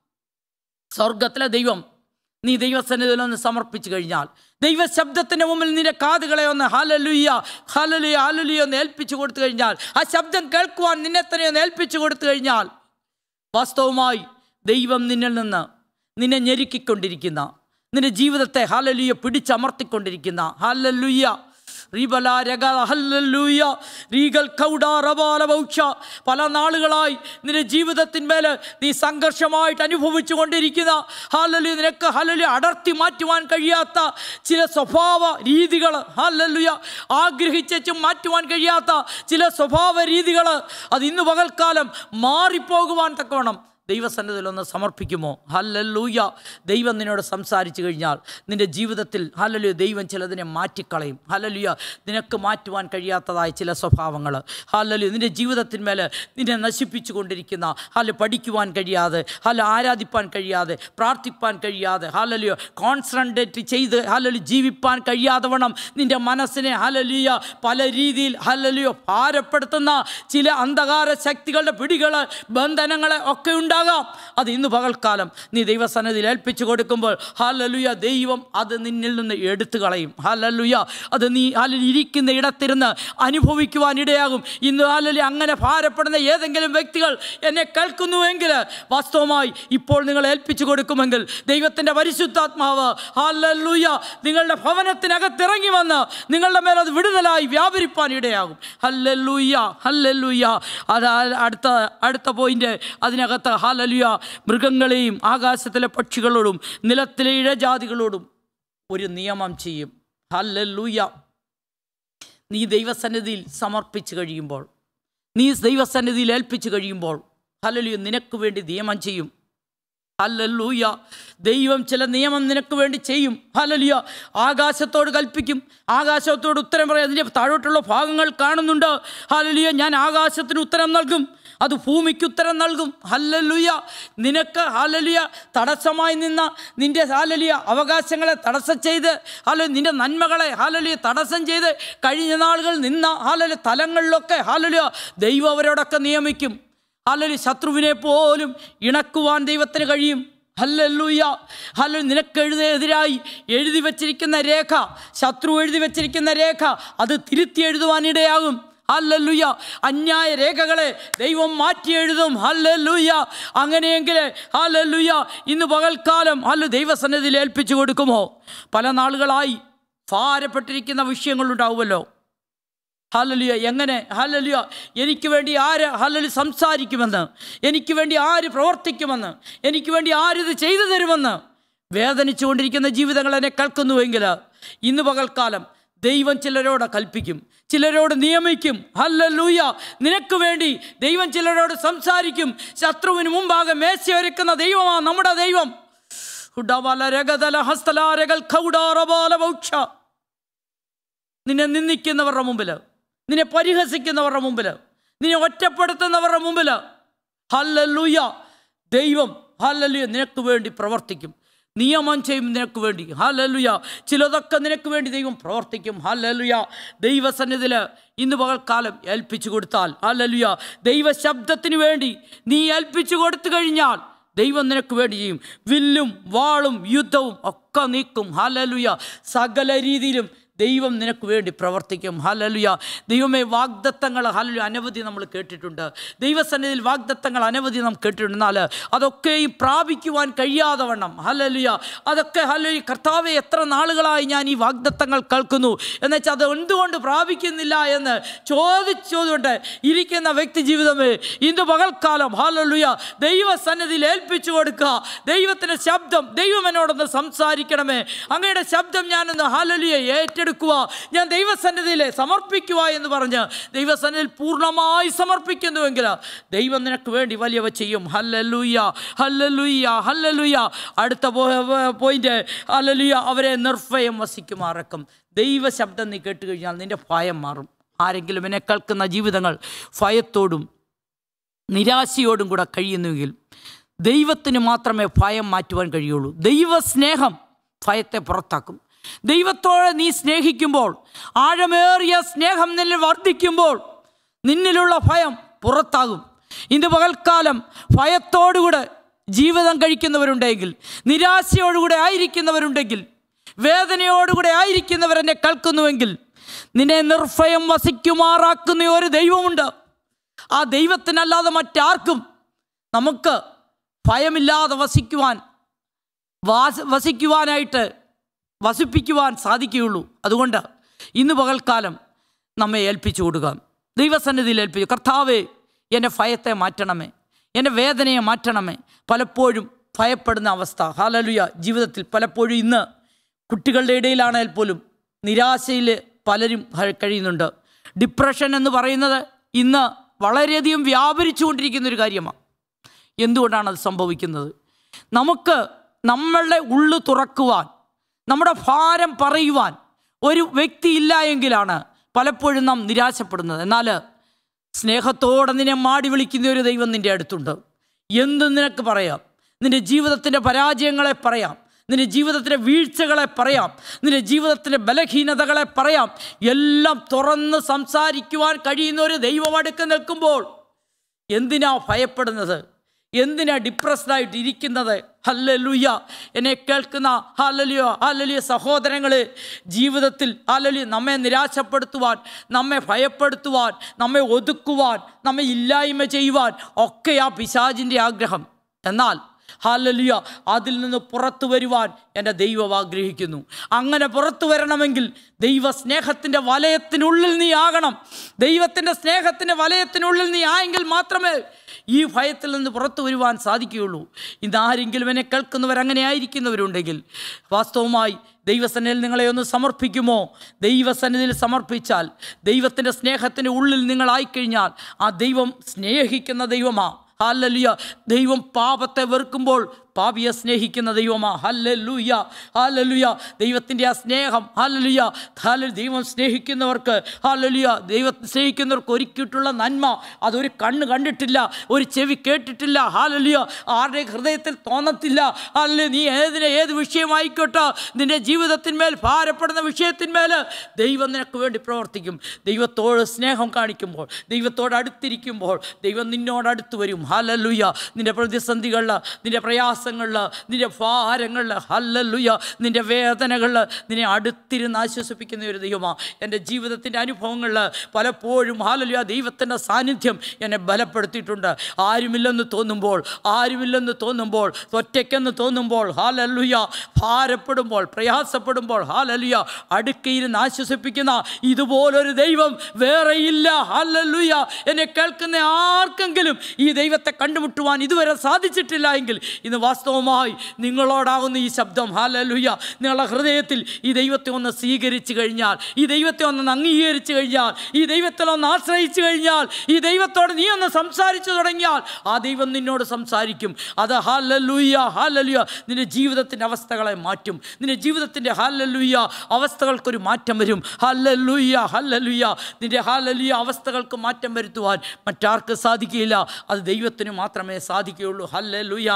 [SPEAKER 1] സ്വർഗത്തിലെ ദൈവം നീ ദൈവസന്നിധിയിൽ ഒന്ന് സമർപ്പിച്ചു കഴിഞ്ഞാൽ ദൈവശബ്ദത്തിൻ്റെ മുമ്പിൽ നിന്റെ കാതുകളെ ഒന്ന് ഹലലുയ്യ ഹലലുയ ഹലലുയ ഒന്ന് ഏൽപ്പിച്ചു കൊടുത്തു കഴിഞ്ഞാൽ ആ ശബ്ദം കേൾക്കുവാൻ നിന്നെ തന്നെ ഒന്ന് ഏൽപ്പിച്ചു കൊടുത്തു കഴിഞ്ഞാൽ വാസ്തവമായി ദൈവം നിന്നിൽ നിന്ന് നിന്നെ ഞെരുക്കിക്കൊണ്ടിരിക്കുന്ന നിന്റെ ജീവിതത്തെ ഹലലുയ പിടിച്ചമർത്തിക്കൊണ്ടിരിക്കുന്ന ഹലലുയ്യ റീബല രഗ ഹല്ലൂയ റീഗൽ കൗഡ റബാല ബൗക്ഷ പല നാളുകളായി നിന്റെ ജീവിതത്തിന്മേൽ നീ സംഘർഷമായിട്ട് അനുഭവിച്ചു കൊണ്ടിരിക്കുന്ന ഹാലലു നിനക്ക് ഹലലു അടർത്തി മാറ്റുവാൻ കഴിയാത്ത ചില സ്വഭാവ രീതികൾ ഹാലലുയ ആഗ്രഹിച്ചും മാറ്റുവാൻ കഴിയാത്ത ചില സ്വഭാവ രീതികൾ അത് ഇന്ന് പകൽക്കാലം മാറിപ്പോകുവാൻ തക്കവണ്ണം ദൈവസന്നിധിയിൽ ഒന്ന് സമർപ്പിക്കുമോ ഹല്ലല്ലൂയ ദൈവം നിന്നോട് സംസാരിച്ചു കഴിഞ്ഞാൽ നിൻ്റെ ജീവിതത്തിൽ ഹല്ലലുയ ദൈവം ചിലതിനെ മാറ്റിക്കളയും ഹല്ലലുയ നിനക്ക് മാറ്റുവാൻ കഴിയാത്തതായ ചില സ്വഭാവങ്ങൾ ഹല്ലലു നിൻ്റെ ജീവിതത്തിന്മേൽ നിന്നെ നശിപ്പിച്ചു കൊണ്ടിരിക്കുന്ന ഹല്ല പഠിക്കുവാൻ കഴിയാതെ ഹല്ല ആരാധിപ്പാൻ കഴിയാതെ പ്രാർത്ഥിപ്പാൻ കഴിയാതെ ഹല്ലലുയ കോൺസെൻട്രേറ്റ് ചെയ്ത് ഹല്ലലു ജീവിപ്പാൻ കഴിയാതെ വണ്ണം നിൻ്റെ മനസ്സിനെ ഹലലിയ പല രീതിയിൽ ഹല്ലലിയോ ഭാരപ്പെടുത്തുന്ന ചില അന്ധകാര ശക്തികളുടെ പിടികൾ ബന്ധനങ്ങളെ ഒക്കെ ഉണ്ടാകാം അത് ഇന്ന് പകൽക്കാലം നീ ദൈവസന്നിധിയിൽ ഏൽപ്പിച്ചു കൊടുക്കുമ്പോൾ ഹലലുയ ദൈവം അത് നിന്നിൽ നിന്ന് എടുത്തു കളയും ഹലലുയ അത് നീ ഹലിൽ ഇരിക്കുന്ന ഇടത്തിരുന്ന് അനുഭവിക്കുവാൻ ഇടയാകും ഇന്ന് ഹലലി അങ്ങനെ ഭാരപ്പെടുന്ന ഏതെങ്കിലും വ്യക്തികൾ എന്നെ കേൾക്കുന്നുവെങ്കിൽ വാസ്തവമായി ഇപ്പോൾ നിങ്ങൾ ഏൽപ്പിച്ചു കൊടുക്കുമെങ്കിൽ ദൈവത്തിൻ്റെ പരിശുദ്ധാത്മാവ് ഹലലുയ നിങ്ങളുടെ ഭവനത്തിനകത്തിറങ്ങി വന്ന് നിങ്ങളുടെ മേൽ അത് വിടുതലായി വ്യാപരിപ്പാൻ ഇടയാകും ഹല്ലല്ലൂയ്യ ഹല്ലല്ലൂയ്യ അത് ആ- അടുത്ത അടുത്ത പോയിന്റ് അതിനകത്ത് ഹലലുയ മൃഗങ്ങളെയും ആകാശത്തിലെ പക്ഷികളോടും നിലത്തിലെ ഇഴജാതികളോടും ഒരു നിയമം ചെയ്യും ഹല്ലല്ലൂയ്യ നീ ദൈവസന്നിധിയിൽ സമർപ്പിച്ചു കഴിയുമ്പോൾ നീ ദൈവസന്നിധിയിൽ ഏൽപ്പിച്ചു കഴിയുമ്പോൾ ഹലലുയ നിനക്ക് വേണ്ടി നിയമം ചെയ്യും ഹല്ലല്ലൂയ ദൈവം ചില നിയമം നിനക്ക് വേണ്ടി ചെയ്യും ഹലലിയ ആകാശത്തോട് കൽപ്പിക്കും ആകാശത്തോട് ഉത്തരം പറയാം അതിൻ്റെ താഴോട്ടുള്ള ഭാഗങ്ങൾ കാണുന്നുണ്ട് ഹലലിയ ഞാൻ ആകാശത്തിന് ഉത്തരം നൽകും അത് ഭൂമിക്ക് ഉത്തരം നൽകും ഹല്ലലുയ നിനക്ക് ഹലലിയ തടസ്സമായി നിന്ന നിന്റെ ഹാലലിയ അവകാശങ്ങളെ തടസ്സം ചെയ്ത് ഹല നിന്റെ നന്മകളെ ഹാലലിയ തടസ്സം ചെയ്ത് കഴിഞ്ഞ നാളുകൾ നിന്ന ഹാലലിയ തലങ്ങളിലൊക്കെ ഹാലലിയ ദൈവം അവരോടൊക്കെ നിയമിക്കും അല്ലെങ്കിൽ ശത്രുവിനെ പോലും ഇണക്കുവാൻ ദൈവത്തിന് കഴിയും ഹല്ലല്ലൂയ ഹല്ല നിനക്കെഴുതെതിരായി എഴുതി വച്ചിരിക്കുന്ന രേഖ ശത്രു എഴുതി വച്ചിരിക്കുന്ന രേഖ അത് തിരുത്തി എഴുതുവാനിടയാകും ഹല്ലല്ലുയ അന്യായ രേഖകളെ ദൈവം മാറ്റി എഴുതും ഹല്ലല്ലുയ അങ്ങനെയെങ്കിൽ ഹല്ലല്ലുയ ഇന്ന് പകൽക്കാലം ഹല്ല ദൈവസന്നിധിയിൽ ഏൽപ്പിച്ചു കൊടുക്കുമോ പല നാളുകളായി ഭാരപ്പെട്ടിരിക്കുന്ന വിഷയങ്ങളുണ്ടാവുമല്ലോ ഹലലിയ എങ്ങനെ ഹലലിയ എനിക്ക് വേണ്ടി ആര് ഹലലി സംസാരിക്കുമെന്ന് എനിക്ക് വേണ്ടി ആര് പ്രവർത്തിക്കുമെന്ന് എനിക്ക് വേണ്ടി ആരിത് ചെയ്തു തരുമെന്ന് വേദനിച്ചുകൊണ്ടിരിക്കുന്ന ജീവിതങ്ങൾ എന്നെ കേൾക്കുന്നുവെങ്കിൽ ഇന്ന് പകൽക്കാലം ദൈവം ചിലരോട് കൽപ്പിക്കും ചിലരോട് നിയമിക്കും ഹല്ലല്ലൂയ നിനക്ക് വേണ്ടി ദൈവം ചിലരോട് സംസാരിക്കും ശത്രുവിന് മുമ്പാകെ മേശയൊരുക്കുന്ന ദൈവമാണ് നമ്മുടെ ദൈവം ഹുഡവല രഗതല ഹസ്തലാരകൾ ഖൗഡാറബാല വൗക്ഷ നിന്നെ നിന്ദിക്കുന്നവരുടെ മുമ്പിൽ നിന്നെ പരിഹസിക്കുന്നവരുടെ മുമ്പിൽ നിന്നെ ഒറ്റപ്പെടുത്തുന്നവരുടെ മുമ്പിൽ ഹല്ലലുയ ദൈവം ഹല്ലലുയ നിനക്ക് വേണ്ടി പ്രവർത്തിക്കും നിയമം ചെയ്യും നിനക്ക് വേണ്ടി ഹല്ലലുയ ചിലതൊക്കെ നിനക്ക് വേണ്ടി ദൈവം പ്രവർത്തിക്കും ഹല്ലലുയ ദൈവസന്നിധിയിൽ ഇന്ന് പകൽക്കാലം ഏൽപ്പിച്ചു കൊടുത്താൽ ഹല്ലലുയ ദൈവശബ്ദത്തിന് വേണ്ടി നീ ഏൽപ്പിച്ചു കൊടുത്തു കഴിഞ്ഞാൽ ദൈവം നിനക്ക് വേണ്ടി ചെയ്യും വില്ലും വാളും യുദ്ധവും ഒക്കെ നീക്കും ഹലലുയ സകല രീതിയിലും ദൈവം നിനക്ക് വേണ്ടി പ്രവർത്തിക്കും ഹലലുയ ദൈവമേ വാഗ്ദത്തങ്ങൾ ഹലലു അനവധി നമ്മൾ കേട്ടിട്ടുണ്ട് ദൈവസന്നിധിയിൽ വാഗ്ദത്തങ്ങൾ അനവധി നാം കേട്ടിട്ടുണ്ട് എന്നാൽ അതൊക്കെയും പ്രാപിക്കുവാൻ കഴിയാതെ വണ്ണം ഹലലുയ അതൊക്കെ ഹലലു കർത്താവെ എത്ര നാളുകളായി ഞാൻ ഈ വാഗ്ദത്തങ്ങൾ കേൾക്കുന്നു എന്നുവെച്ചാൽ അത് എന്തുകൊണ്ട് പ്രാപിക്കുന്നില്ല എന്ന് ചോദിച്ചുകൊണ്ട് ഇരിക്കുന്ന വ്യക്തി ജീവിതമേ ഇന്ന് പകൽക്കാലം ഹാലലുയ ദൈവസന്നിധിയിൽ ഏൽപ്പിച്ചു കൊടുക്കുക ദൈവത്തിൻ്റെ ശബ്ദം ദൈവം എന്നോടൊന്ന് സംസാരിക്കണമേ അങ്ങയുടെ ശബ്ദം ഞാനൊന്ന് ഹാലലുയെ ഏറ്റെടുക്കുക ഞാൻ ദൈവസന്നിധിയിൽ സമർപ്പിക്കുക എന്ന് പറഞ്ഞ് ദൈവസന്നിധിയിൽ പൂർണ്ണമായി സമർപ്പിക്കുന്നുവെങ്കിൽ ദൈവം നിനക്ക് വേണ്ടി വലിയവ ചെയ്യും ഹല്ലലുയ്യ ഹല്ലലുയ്യ ഹല്ലലുയ്യ അടുത്ത പോയിന്റ് ഹല്ലലുയ്യ അവരെ നിർഭയം വസിക്കുമാറക്കും ദൈവശബ്ദം നീ കേട്ട് കഴിഞ്ഞാൽ നിന്റെ ഭയം മാറും ആരെങ്കിലും എന്നെ കേൾക്കുന്ന ജീവിതങ്ങൾ ഭയത്തോടും നിരാശയോടും കൂടെ കഴിയുന്നുവെങ്കിൽ ദൈവത്തിന് മാത്രമേ ഭയം മാറ്റുവാൻ കഴിയുള്ളൂ ദൈവസ്നേഹം ഭയത്തെ പുറത്താക്കും ദൈവത്തോടെ നീ സ്നേഹിക്കുമ്പോൾ ആഴമേറിയ സ്നേഹം നിന്നിൽ വർദ്ധിക്കുമ്പോൾ നിന്നിലുള്ള ഭയം പുറത്താകും ഇന്ന് പകൽക്കാലം ഭയത്തോടുകൂടെ ജീവിതം കഴിക്കുന്നവരുണ്ടെങ്കിൽ നിരാശയോടുകൂടെ ആയിരിക്കുന്നവരുണ്ടെങ്കിൽ വേദനയോടുകൂടെ ആയിരിക്കുന്നവരെന്നെ കേൾക്കുന്നുവെങ്കിൽ നിന്നെ നിർഭയം വസിക്കുമാറാക്കുന്ന ഒരു ദൈവമുണ്ട് ആ ദൈവത്തിനല്ലാതെ മറ്റാർക്കും നമുക്ക് ഭയമില്ലാതെ വസിക്കുവാൻ വാസ വസിക്കുവാനായിട്ട് വസിപ്പിക്കുവാൻ സാധിക്കുകയുള്ളൂ അതുകൊണ്ട് ഇന്ന് പകൽക്കാലം നമ്മെ ഏൽപ്പിച്ചു കൊടുക്കാം ദൈവസന്നിധിയിൽ ഏൽപ്പിച്ചു കർത്താവേ എൻ്റെ ഭയത്തെ മാറ്റണമേ എൻ്റെ വേദനയെ മാറ്റണമേ പലപ്പോഴും ഭയപ്പെടുന്ന അവസ്ഥ ഹാലലുയ ജീവിതത്തിൽ പലപ്പോഴും ഇന്ന് കുട്ടികളുടെ ഇടയിലാണെങ്കിൽ പോലും നിരാശയിൽ പലരും ഹ- കഴിയുന്നുണ്ട് ഡിപ്രഷൻ എന്ന് പറയുന്നത് ഇന്ന് വളരെയധികം വ്യാപരിച്ചുകൊണ്ടിരിക്കുന്ന ഒരു കാര്യമാണ് എന്തുകൊണ്ടാണ് അത് സംഭവിക്കുന്നത് നമുക്ക് നമ്മളുടെ ഉള്ളു തുറക്കുവാൻ നമ്മുടെ ഭാരം പറയുവാൻ ഒരു വ്യക്തി ഇല്ല എങ്കിലാണ് പലപ്പോഴും നാം നിരാശപ്പെടുന്നത് എന്നാൽ സ്നേഹത്തോടെ നിന്നെ മാടി വിളിക്കുന്ന ഒരു ദൈവം നിൻ്റെ അടുത്തുണ്ട് എന്തും നിനക്ക് പറയാം നിന്റെ ജീവിതത്തിൻ്റെ പരാജയങ്ങളെ പറയാം നിന്റെ ജീവിതത്തിൻ്റെ വീഴ്ചകളെ പറയാം നിന്റെ ജീവിതത്തിൻ്റെ ബലഹീനതകളെ പറയാം എല്ലാം തുറന്ന് സംസാരിക്കുവാൻ കഴിയുന്ന ഒരു ദൈവം അടുക്ക് നിൽക്കുമ്പോൾ എന്തിനാ ഭയപ്പെടുന്നത് എന്തിനാ ഡിപ്രസ്ഡ് ആയിട്ട് ഇരിക്കുന്നത് ഹല്ലലുയ എന്നെ കേൾക്കുന്ന ഹല്ലലിയ ഹല്ലലിയ സഹോദരങ്ങളെ ജീവിതത്തിൽ ഹല്ലലിയ നമ്മെ നിരാശപ്പെടുത്തുവാൻ നമ്മെ ഭയപ്പെടുത്തുവാൻ നമ്മെ ഒതുക്കുവാൻ നമ്മെ ഇല്ലായ്മ ചെയ്യുവാൻ ഒക്കെ ആ പിശാചിൻ്റെ ആഗ്രഹം എന്നാൽ ഹാലലിയ അതിൽ നിന്ന് പുറത്തു വരുവാൻ എൻ്റെ ദൈവം ആഗ്രഹിക്കുന്നു അങ്ങനെ പുറത്തു വരണമെങ്കിൽ ദൈവ സ്നേഹത്തിൻ്റെ വലയത്തിനുള്ളിൽ നീ ആകണം ദൈവത്തിൻ്റെ സ്നേഹത്തിൻ്റെ വലയത്തിനുള്ളിൽ നീ ആയെങ്കിൽ മാത്രമേ ഈ ഭയത്തിൽ നിന്ന് പുറത്തു വരുവാൻ സാധിക്കുകയുള്ളൂ ഇന്ന് ആരെങ്കിലും എന്നെ കേൾക്കുന്നവർ അങ്ങനെ ആയിരിക്കുന്നവരുണ്ടെങ്കിൽ വാസ്തവമായി ദൈവസന്നിധിയിൽ നിങ്ങളെ ഒന്ന് സമർപ്പിക്കുമോ ദൈവസന്നിധിയിൽ സമർപ്പിച്ചാൽ ദൈവത്തിൻ്റെ സ്നേഹത്തിൻ്റെ ഉള്ളിൽ നിങ്ങളായിക്കഴിഞ്ഞാൽ ആ ദൈവം സ്നേഹിക്കുന്ന ദൈവമാ ഹല്ലലുയ ദൈവം പാപത്തെ വെറുക്കുമ്പോൾ പാപിയെ സ്നേഹിക്കുന്ന ദൈവമാ ഹല്ലലുയ ഹല്ലലുയ ദൈവത്തിൻ്റെ ആ സ്നേഹം ഹല്ലലുയ ഹല്ല ദൈവം സ്നേഹിക്കുന്നവർക്ക് ഹല്ലലുയ ദൈവത്തെ സ്നേഹിക്കുന്നവർക്ക് ഒരുക്കിയിട്ടുള്ള നന്മ അതൊരു കണ്ണ് കണ്ടിട്ടില്ല ഒരു ചെവി കേട്ടിട്ടില്ല ഹാലലിയ ആരുടെ ഹൃദയത്തിൽ തോന്നത്തില്ല അല്ലെ നീ ഏതിനെ ഏത് വിഷയമായിക്കോട്ടെ നിന്റെ ജീവിതത്തിന്മേൽ ഭാരപ്പെടുന്ന വിഷയത്തിന്മേൽ ദൈവം നിനക്ക് വേണ്ടി പ്രവർത്തിക്കും ദൈവത്തോട് സ്നേഹം കാണിക്കുമ്പോൾ ദൈവത്തോട് അടുത്തിരിക്കുമ്പോൾ ദൈവം നിന്നോട് അടുത്ത് വരും ഹലലുയ നിന്റെ പ്രതിസന്ധികളിൽ നിന്റെ പ്രയാസങ്ങളിൽ നിന്റെ ഭാരങ്ങളിൽ ഹല്ലലുയ നിന്റെ വേദനകളിൽ നിന്നെ അടുത്തിരുന്ന് ആശ്വസിപ്പിക്കുന്ന ഒരു ദൈവമാണ് എൻ്റെ ജീവിതത്തിൻ്റെ അനുഭവങ്ങളിൽ പലപ്പോഴും ഹാലലുയ ദൈവത്തിൻ്റെ സാന്നിധ്യം എന്നെ ബലപ്പെടുത്തിയിട്ടുണ്ട് ആരുമില്ലെന്ന് തോന്നുമ്പോൾ ആരുമില്ലെന്ന് തോന്നുമ്പോൾ ഒറ്റയ്ക്കെന്ന് തോന്നുമ്പോൾ ഹാലലുയ ഭാരപ്പെടുമ്പോൾ പ്രയാസപ്പെടുമ്പോൾ ഹാലലുയ അടുക്കയിരുന്ന് ആശ്വസിപ്പിക്കുന്ന ഇതുപോലൊരു ദൈവം വേറെയില്ല ഹാലലുയ എന്നെ കേൾക്കുന്ന ആർക്കെങ്കിലും ഈ ദൈവത്തെ കണ്ടുമുട്ടുവാൻ ഇതുവരെ സാധിച്ചിട്ടില്ല എങ്കിൽ ഇന്ന് വാസ്തവമായി നിങ്ങളോടാകുന്ന ഈ ശബ്ദം ഹാലലുയ നിങ്ങളുടെ ഹൃദയത്തിൽ ഈ ദൈവത്തെ ഒന്ന് സ്വീകരിച്ചു കഴിഞ്ഞാൽ ഈ ദൈവത്തെ ഒന്ന് അംഗീകരിച്ചു കഴിഞ്ഞാൽ ഈ ദൈവത്തിൽ ഒന്ന് ആശ്രയിച്ചു കഴിഞ്ഞാൽ ഈ ദൈവത്തോട് നീ ഒന്ന് സംസാരിച്ചു തുടങ്ങിയാൽ ആ ദൈവം നിന്നോട് സംസാരിക്കും അത് ഹാലലുയ ഹാലലുയ നിന്റെ ജീവിതത്തിൻ്റെ അവസ്ഥകളെ മാറ്റും നിന്റെ ജീവിതത്തിൻ്റെ ഹാലലുയ അവസ്ഥകൾക്കൊരു മാറ്റം വരും ഹല്ലലുയ ഹല്ലലുയ നിന്റെ ഹാലലുയ അവസ്ഥകൾക്ക് മാറ്റം വരുത്തുവാൻ മറ്റാർക്ക് സാധിക്കില്ല അത് ദൈവത്തിന് മാത്രമേ സാധിക്കുകയുള്ളൂ ഹല്ലലുയ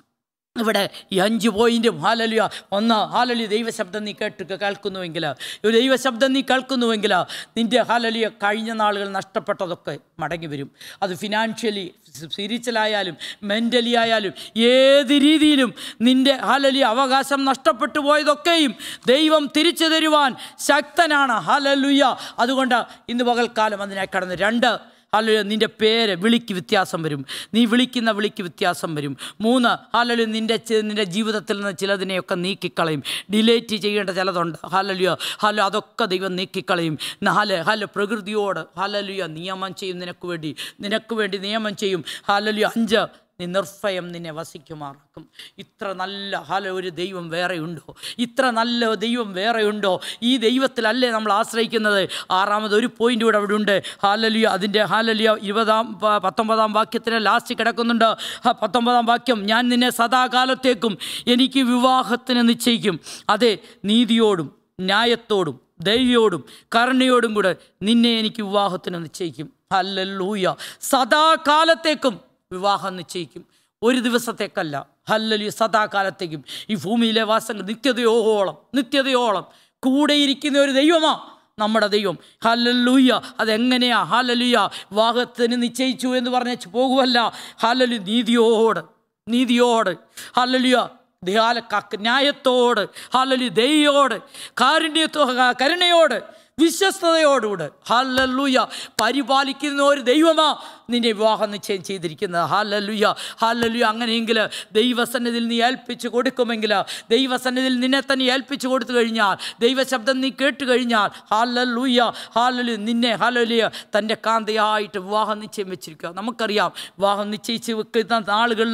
[SPEAKER 1] ഇവിടെ ഈ അഞ്ച് പോയിൻറ്റും ഹാലലിയ ഒന്ന് ഹാലലി ദൈവശബ്ദം നീ കേട്ട് കേൾക്കുന്നുവെങ്കിൽ ഒരു ദൈവശബ്ദം നീ കേൾക്കുന്നുവെങ്കിൽ നിൻ്റെ ഹാലലിയ കഴിഞ്ഞ നാളുകൾ നഷ്ടപ്പെട്ടതൊക്കെ മടങ്ങി വരും അത് ഫിനാൻഷ്യലി സ്പിരിച്വലായാലും മെൻ്റലി ആയാലും ഏത് രീതിയിലും നിൻ്റെ ഹാലലിയ അവകാശം നഷ്ടപ്പെട്ടു പോയതൊക്കെയും ദൈവം തിരിച്ചു തരുവാൻ ശക്തനാണ് ഹാലലുയ അതുകൊണ്ട് ഇന്ന് പകൽക്കാലം അതിനായി കടന്ന് രണ്ട് അല്ലെങ്കിൽ നിൻ്റെ പേര് വിളിക്ക് വ്യത്യാസം വരും നീ വിളിക്കുന്ന വിളിക്ക് വ്യത്യാസം വരും മൂന്ന് അല്ലെങ്കിൽ നിൻ്റെ ചി- നിൻ്റെ ജീവിതത്തിൽ നിന്ന് ചിലതിനെയൊക്കെ നീക്കിക്കളയും ഡിലേറ്റ് ചെയ്യേണ്ട ചിലതുണ്ട് ഹലലിയോ ഹലോ അതൊക്കെ ദൈവം നീക്കിക്കളയും നാല് ഹല പ്രകൃതിയോട് ഹലലിയ നിയമം ചെയ്യും നിനക്ക് വേണ്ടി നിനക്ക് വേണ്ടി നിയമം ചെയ്യും ഹലലിയോ അഞ്ച് നീ നിർഭയം നിന്നെ വസിക്കുമാറാക്കും ഇത്ര നല്ല ഹല ഒരു ദൈവം വേറെയുണ്ടോ ഇത്ര നല്ല ദൈവം വേറെയുണ്ടോ ഈ ദൈവത്തിലല്ലേ നമ്മൾ ആശ്രയിക്കുന്നത് ആറാമത് ഒരു പോയിന്റ് കൂടെ അവിടെ ഉണ്ട് ഹാലലിയ അതിൻ്റെ ഹാലലിയ ഇരുപതാം പ- പത്തൊമ്പതാം വാക്യത്തിന് ലാസ്റ്റ് കിടക്കുന്നുണ്ട് ആ പത്തൊമ്പതാം വാക്യം ഞാൻ നിന്നെ സദാകാലത്തേക്കും എനിക്ക് വിവാഹത്തിന് നിശ്ചയിക്കും അതെ നീതിയോടും ന്യായത്തോടും ദൈവയോടും കരുണയോടും കൂടെ നിന്നെ എനിക്ക് വിവാഹത്തിന് നിശ്ചയിക്കും ഹല്ലൂയ സദാകാലത്തേക്കും വിവാഹം നിശ്ചയിക്കും ഒരു ദിവസത്തേക്കല്ല ഹല്ലലി സദാകാലത്തേക്കും ഈ ഭൂമിയിലെ വാസങ്ങൾ നിത്യതയോളം നിത്യതയോളം കൂടെ ഇരിക്കുന്ന ഒരു ദൈവമാ നമ്മുടെ ദൈവം ഹല്ലൂയ അതെങ്ങനെയാ ഹലലുയ വിവാഹത്തിന് നിശ്ചയിച്ചു എന്ന് പറഞ്ഞ് പോകുമല്ല ഹലലു നീതിയോട് നീതിയോട് ഹല്ലലുയ ധ്യാല ന്യായത്തോട് ഹലലി ദയോട് കാരുണ്യത്തോ കരുണയോട് വിശ്വസ്തയോടുകൂടെ ഹാലല്ലൂയ പരിപാലിക്കുന്ന ഒരു ദൈവമാ നിന്നെ വിവാഹം നിശ്ചയം ചെയ്തിരിക്കുന്നത് ഹാലല്ലുയ ഹാലല്ലുയ അങ്ങനെയെങ്കിൽ ദൈവസന്നിധിയിൽ നീ ഏൽപ്പിച്ച് കൊടുക്കുമെങ്കിൽ ദൈവസന്നിധിയിൽ നിന്നെ തന്നെ ഏൽപ്പിച്ച് കൊടുത്തു കഴിഞ്ഞാൽ ദൈവശബ്ദം നീ കേട്ട് കഴിഞ്ഞാൽ ഹാലല്ലുയ ഹാലലു നിന്നെ ഹാലലുയ തൻ്റെ കാന്തയായിട്ട് വിവാഹം നിശ്ചയം വെച്ചിരിക്കുക നമുക്കറിയാം വിവാഹം നിശ്ചയിച്ച് വെക്കുന്ന നാളുകളിൽ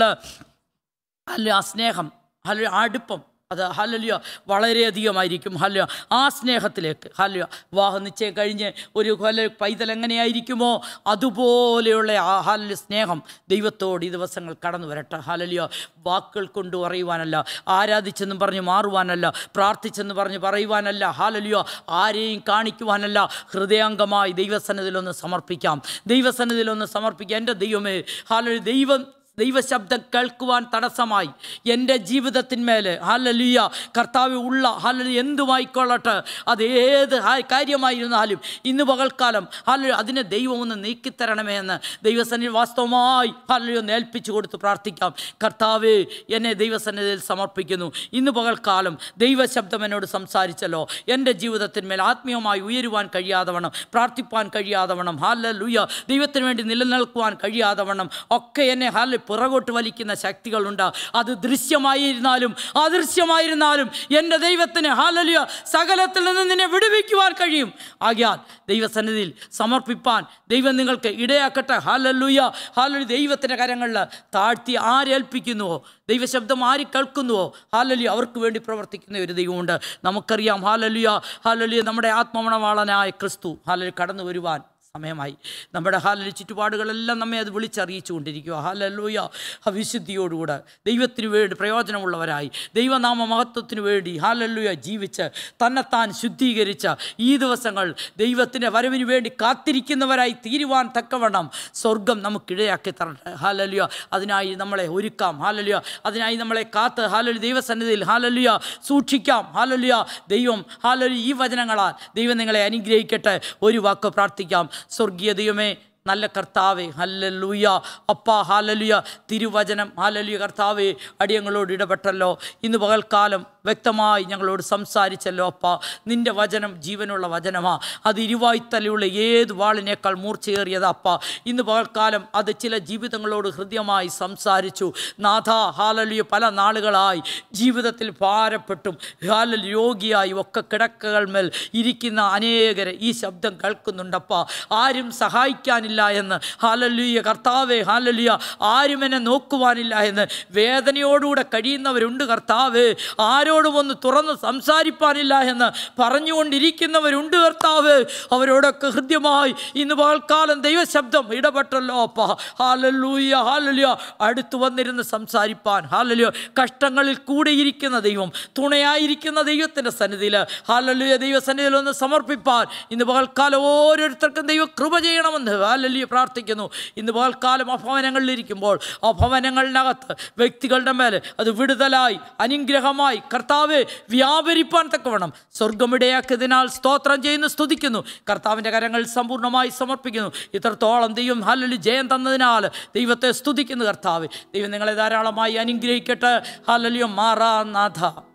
[SPEAKER 1] അല്ല ആ സ്നേഹം അല്ല ആ അടുപ്പം അത് ഹല്ലുയ വളരെയധികമായിരിക്കും ഹല്ലുയ ആ സ്നേഹത്തിലേക്ക് ഹല്ലുയ വിവാഹം നിശ്ചയം കഴിഞ്ഞ് ഒരു കൊല പൈതൽ എങ്ങനെയായിരിക്കുമോ അതുപോലെയുള്ള ആ ഹല്ല് സ്നേഹം ദൈവത്തോട് ഈ ദിവസങ്ങൾ കടന്നു വരട്ടെ ഹലലിയ വാക്കുകൾ കൊണ്ട് പറയുവാനല്ല ആരാധിച്ചെന്ന് പറഞ്ഞ് മാറുവാനല്ല പ്രാർത്ഥിച്ചെന്ന് പറഞ്ഞ് പറയുവാനല്ല ഹാലലിയോ ആരെയും കാണിക്കുവാനല്ല ഹൃദയാംഗമായി ദൈവസന്നിധിയിലൊന്ന് സമർപ്പിക്കാം ദൈവസന്നിധിയിലൊന്ന് സമർപ്പിക്കാം എൻ്റെ ദൈവമേ ഹാലലി ദൈവം ദൈവശബ്ദം കേൾക്കുവാൻ തടസ്സമായി എൻ്റെ ജീവിതത്തിന്മേൽ ഹലലിയ കർത്താവ് ഉള്ള ഹലലി എന്തുമായിക്കൊള്ളട്ടെ അത് ഏത് ഹാ- കാര്യമായിരുന്നാലും ഇന്ന് പകൽക്കാലം ഹലോ അതിനെ ദൈവം ഒന്ന് നീക്കിത്തരണമേ എന്ന് ദൈവസന്നിധി വാസ്തവമായി ഹലലിയോ നേൽപ്പിച്ചു കൊടുത്ത് പ്രാർത്ഥിക്കാം കർത്താവേ എന്നെ ദൈവസന്നിധിയിൽ സമർപ്പിക്കുന്നു ഇന്ന് പകൽക്കാലം ദൈവശബ്ദം എന്നോട് സംസാരിച്ചല്ലോ എൻ്റെ ജീവിതത്തിന്മേൽ ആത്മീയമായി ഉയരുവാൻ കഴിയാതെ വണ്ണം പ്രാർത്ഥിപ്പാൻ കഴിയാതെ വണ്ണം ഹാലലുയ ദൈവത്തിന് വേണ്ടി നിലനിൽക്കുവാൻ കഴിയാതെ വണ്ണം ഒക്കെ എന്നെ ഹാല പുറകോട്ട് വലിക്കുന്ന ശക്തികളുണ്ട് അത് ദൃശ്യമായിരുന്നാലും അദൃശ്യമായിരുന്നാലും എൻ്റെ ദൈവത്തിന് ഹാലലിയ സകലത്തിൽ നിന്ന് നിന്നെ വിടുവിക്കുവാൻ കഴിയും ആകിയാൽ ദൈവസന്നിധിയിൽ സമർപ്പിപ്പാൻ ദൈവം നിങ്ങൾക്ക് ഇടയാക്കട്ടെ ഹാലല്ലുയ ഹാലലു ദൈവത്തിൻ്റെ കരങ്ങളിൽ താഴ്ത്തി ആരേൽപ്പിക്കുന്നുവോ ദൈവശബ്ദം ആര് കേൾക്കുന്നുവോ ഹാലലിയ അവർക്ക് വേണ്ടി പ്രവർത്തിക്കുന്ന ഒരു ദൈവമുണ്ട് നമുക്കറിയാം ഹാലലിയ ഹാലലിയ നമ്മുടെ ആത്മമണവാളനായ ക്രിസ്തു ഹാലലി കടന്നു വരുവാൻ സമയമായി നമ്മുടെ ഹാലലി ചുറ്റുപാടുകളെല്ലാം നമ്മെ അത് വിളിച്ചറിയിച്ചു കൊണ്ടിരിക്കുക ഹാലല്ലൂയ വിശുദ്ധിയോടുകൂടെ ദൈവത്തിന് വേണ്ടി പ്രയോജനമുള്ളവരായി ദൈവനാമ മഹത്വത്തിന് വേണ്ടി ഹാലല്ലൂയ ജീവിച്ച് തന്നെത്താൻ ശുദ്ധീകരിച്ച ഈ ദിവസങ്ങൾ ദൈവത്തിൻ്റെ വരവിന് വേണ്ടി കാത്തിരിക്കുന്നവരായി തീരുവാൻ തക്കവണ്ണം സ്വർഗം നമുക്കിടയാക്കി തരട്ടെ ഹാലലിയ അതിനായി നമ്മളെ ഒരുക്കാം ഹാലലിയ അതിനായി നമ്മളെ കാത്ത് ഹാലലി ദൈവസന്നിധിയിൽ ഹാലലിയ സൂക്ഷിക്കാം ഹാലലിയ ദൈവം ഹാലലി ഈ വചനങ്ങളാൽ ദൈവം നിങ്ങളെ അനുഗ്രഹിക്കട്ടെ ഒരു വാക്ക് പ്രാർത്ഥിക്കാം സ്വർഗീയ ദൈവമേ നല്ല കർത്താവേ ഹല്ലലുയ അപ്പ ഹാലലുയ തിരുവചനം ഹാലലുയ കർത്താവേ അടിയങ്ങളോട് ഇടപെട്ടല്ലോ ഇന്ന് പകൽക്കാലം വ്യക്തമായി ഞങ്ങളോട് സംസാരിച്ചല്ലോ അപ്പ നിന്റെ വചനം ജീവനുള്ള വചനമാ അത് ഇരുവായ്ത്തലയുള്ള ഏത് വാളിനേക്കാൾ മൂർച്ചയേറിയതാ അപ്പ ഇന്ന് പകൽക്കാലം അത് ചില ജീവിതങ്ങളോട് ഹൃദ്യമായി സംസാരിച്ചു നാഥ ഹാലലുയ പല നാളുകളായി ജീവിതത്തിൽ ഭാരപ്പെട്ടും ഹാലൽ രോഗിയായി ഒക്കെ കിടക്കകൾ മേൽ ഇരിക്കുന്ന അനേകരെ ഈ ശബ്ദം കേൾക്കുന്നുണ്ടപ്പ ആരും സഹായിക്കാനില്ല എന്ന് ഹാലല്ലുയ കർത്താവേ ഹാലല്ലുയ ആരും എന്നെ നോക്കുവാനില്ല എന്ന് വേദനയോടുകൂടെ കഴിയുന്നവരുണ്ട് കർത്താവേ ആരോടും ഒന്ന് തുറന്ന് സംസാരിപ്പാനില്ല എന്ന് പറഞ്ഞുകൊണ്ടിരിക്കുന്നവരുണ്ട് കർത്താവ് അവരോടൊക്കെ ഹൃദ്യമായി ഇന്ന് പകൽക്കാലം ദൈവശബ്ദം ഇടപെട്ടല്ലോ അപ്പ ഹാലല്ലൂയ ഹാലല്ലുയ അടുത്തു വന്നിരുന്ന് സംസാരിപ്പാൻ ഹാലല്ലുയ കഷ്ടങ്ങളിൽ കൂടെയിരിക്കുന്ന ദൈവം തുണയായിരിക്കുന്ന ദൈവത്തിൻ്റെ സന്നിധിയിൽ ഹാലല്ലുയ ദൈവസന്നിധിയിൽ ഒന്ന് സമർപ്പിപ്പാൻ ഇന്ന് പകൽക്കാലം ഓരോരുത്തർക്കും ദൈവം കൃപ ചെയ്യണമെന്ന് ഹാലല്ലുയ പ്രാർത്ഥിക്കുന്നു ഇന്ന് പകൽക്കാലം അഭവനങ്ങളിലിരിക്കുമ്പോൾ ആ ഭവനങ്ങളിനകത്ത് വ്യക്തികളുടെ മേൽ അത് വിടുതലായി അനുഗ്രഹമായി കർത്താവ് വ്യാപരിപ്പാൻ തക്കവണ്ണം സ്വർഗമിടയാക്കിയതിനാൽ സ്തോത്രം ചെയ്യുന്നു സ്തുതിക്കുന്നു കർത്താവിൻ്റെ കരങ്ങൾ സമ്പൂർണ്ണമായി സമർപ്പിക്കുന്നു ഇത്രത്തോളം ദൈവം ഹല്ലലു ജയം തന്നതിനാൽ ദൈവത്തെ സ്തുതിക്കുന്നു കർത്താവ് ദൈവം നിങ്ങളെ ധാരാളമായി അനുഗ്രഹിക്കട്ടെ ഹല്ലലിയോ മാറാ നാഥ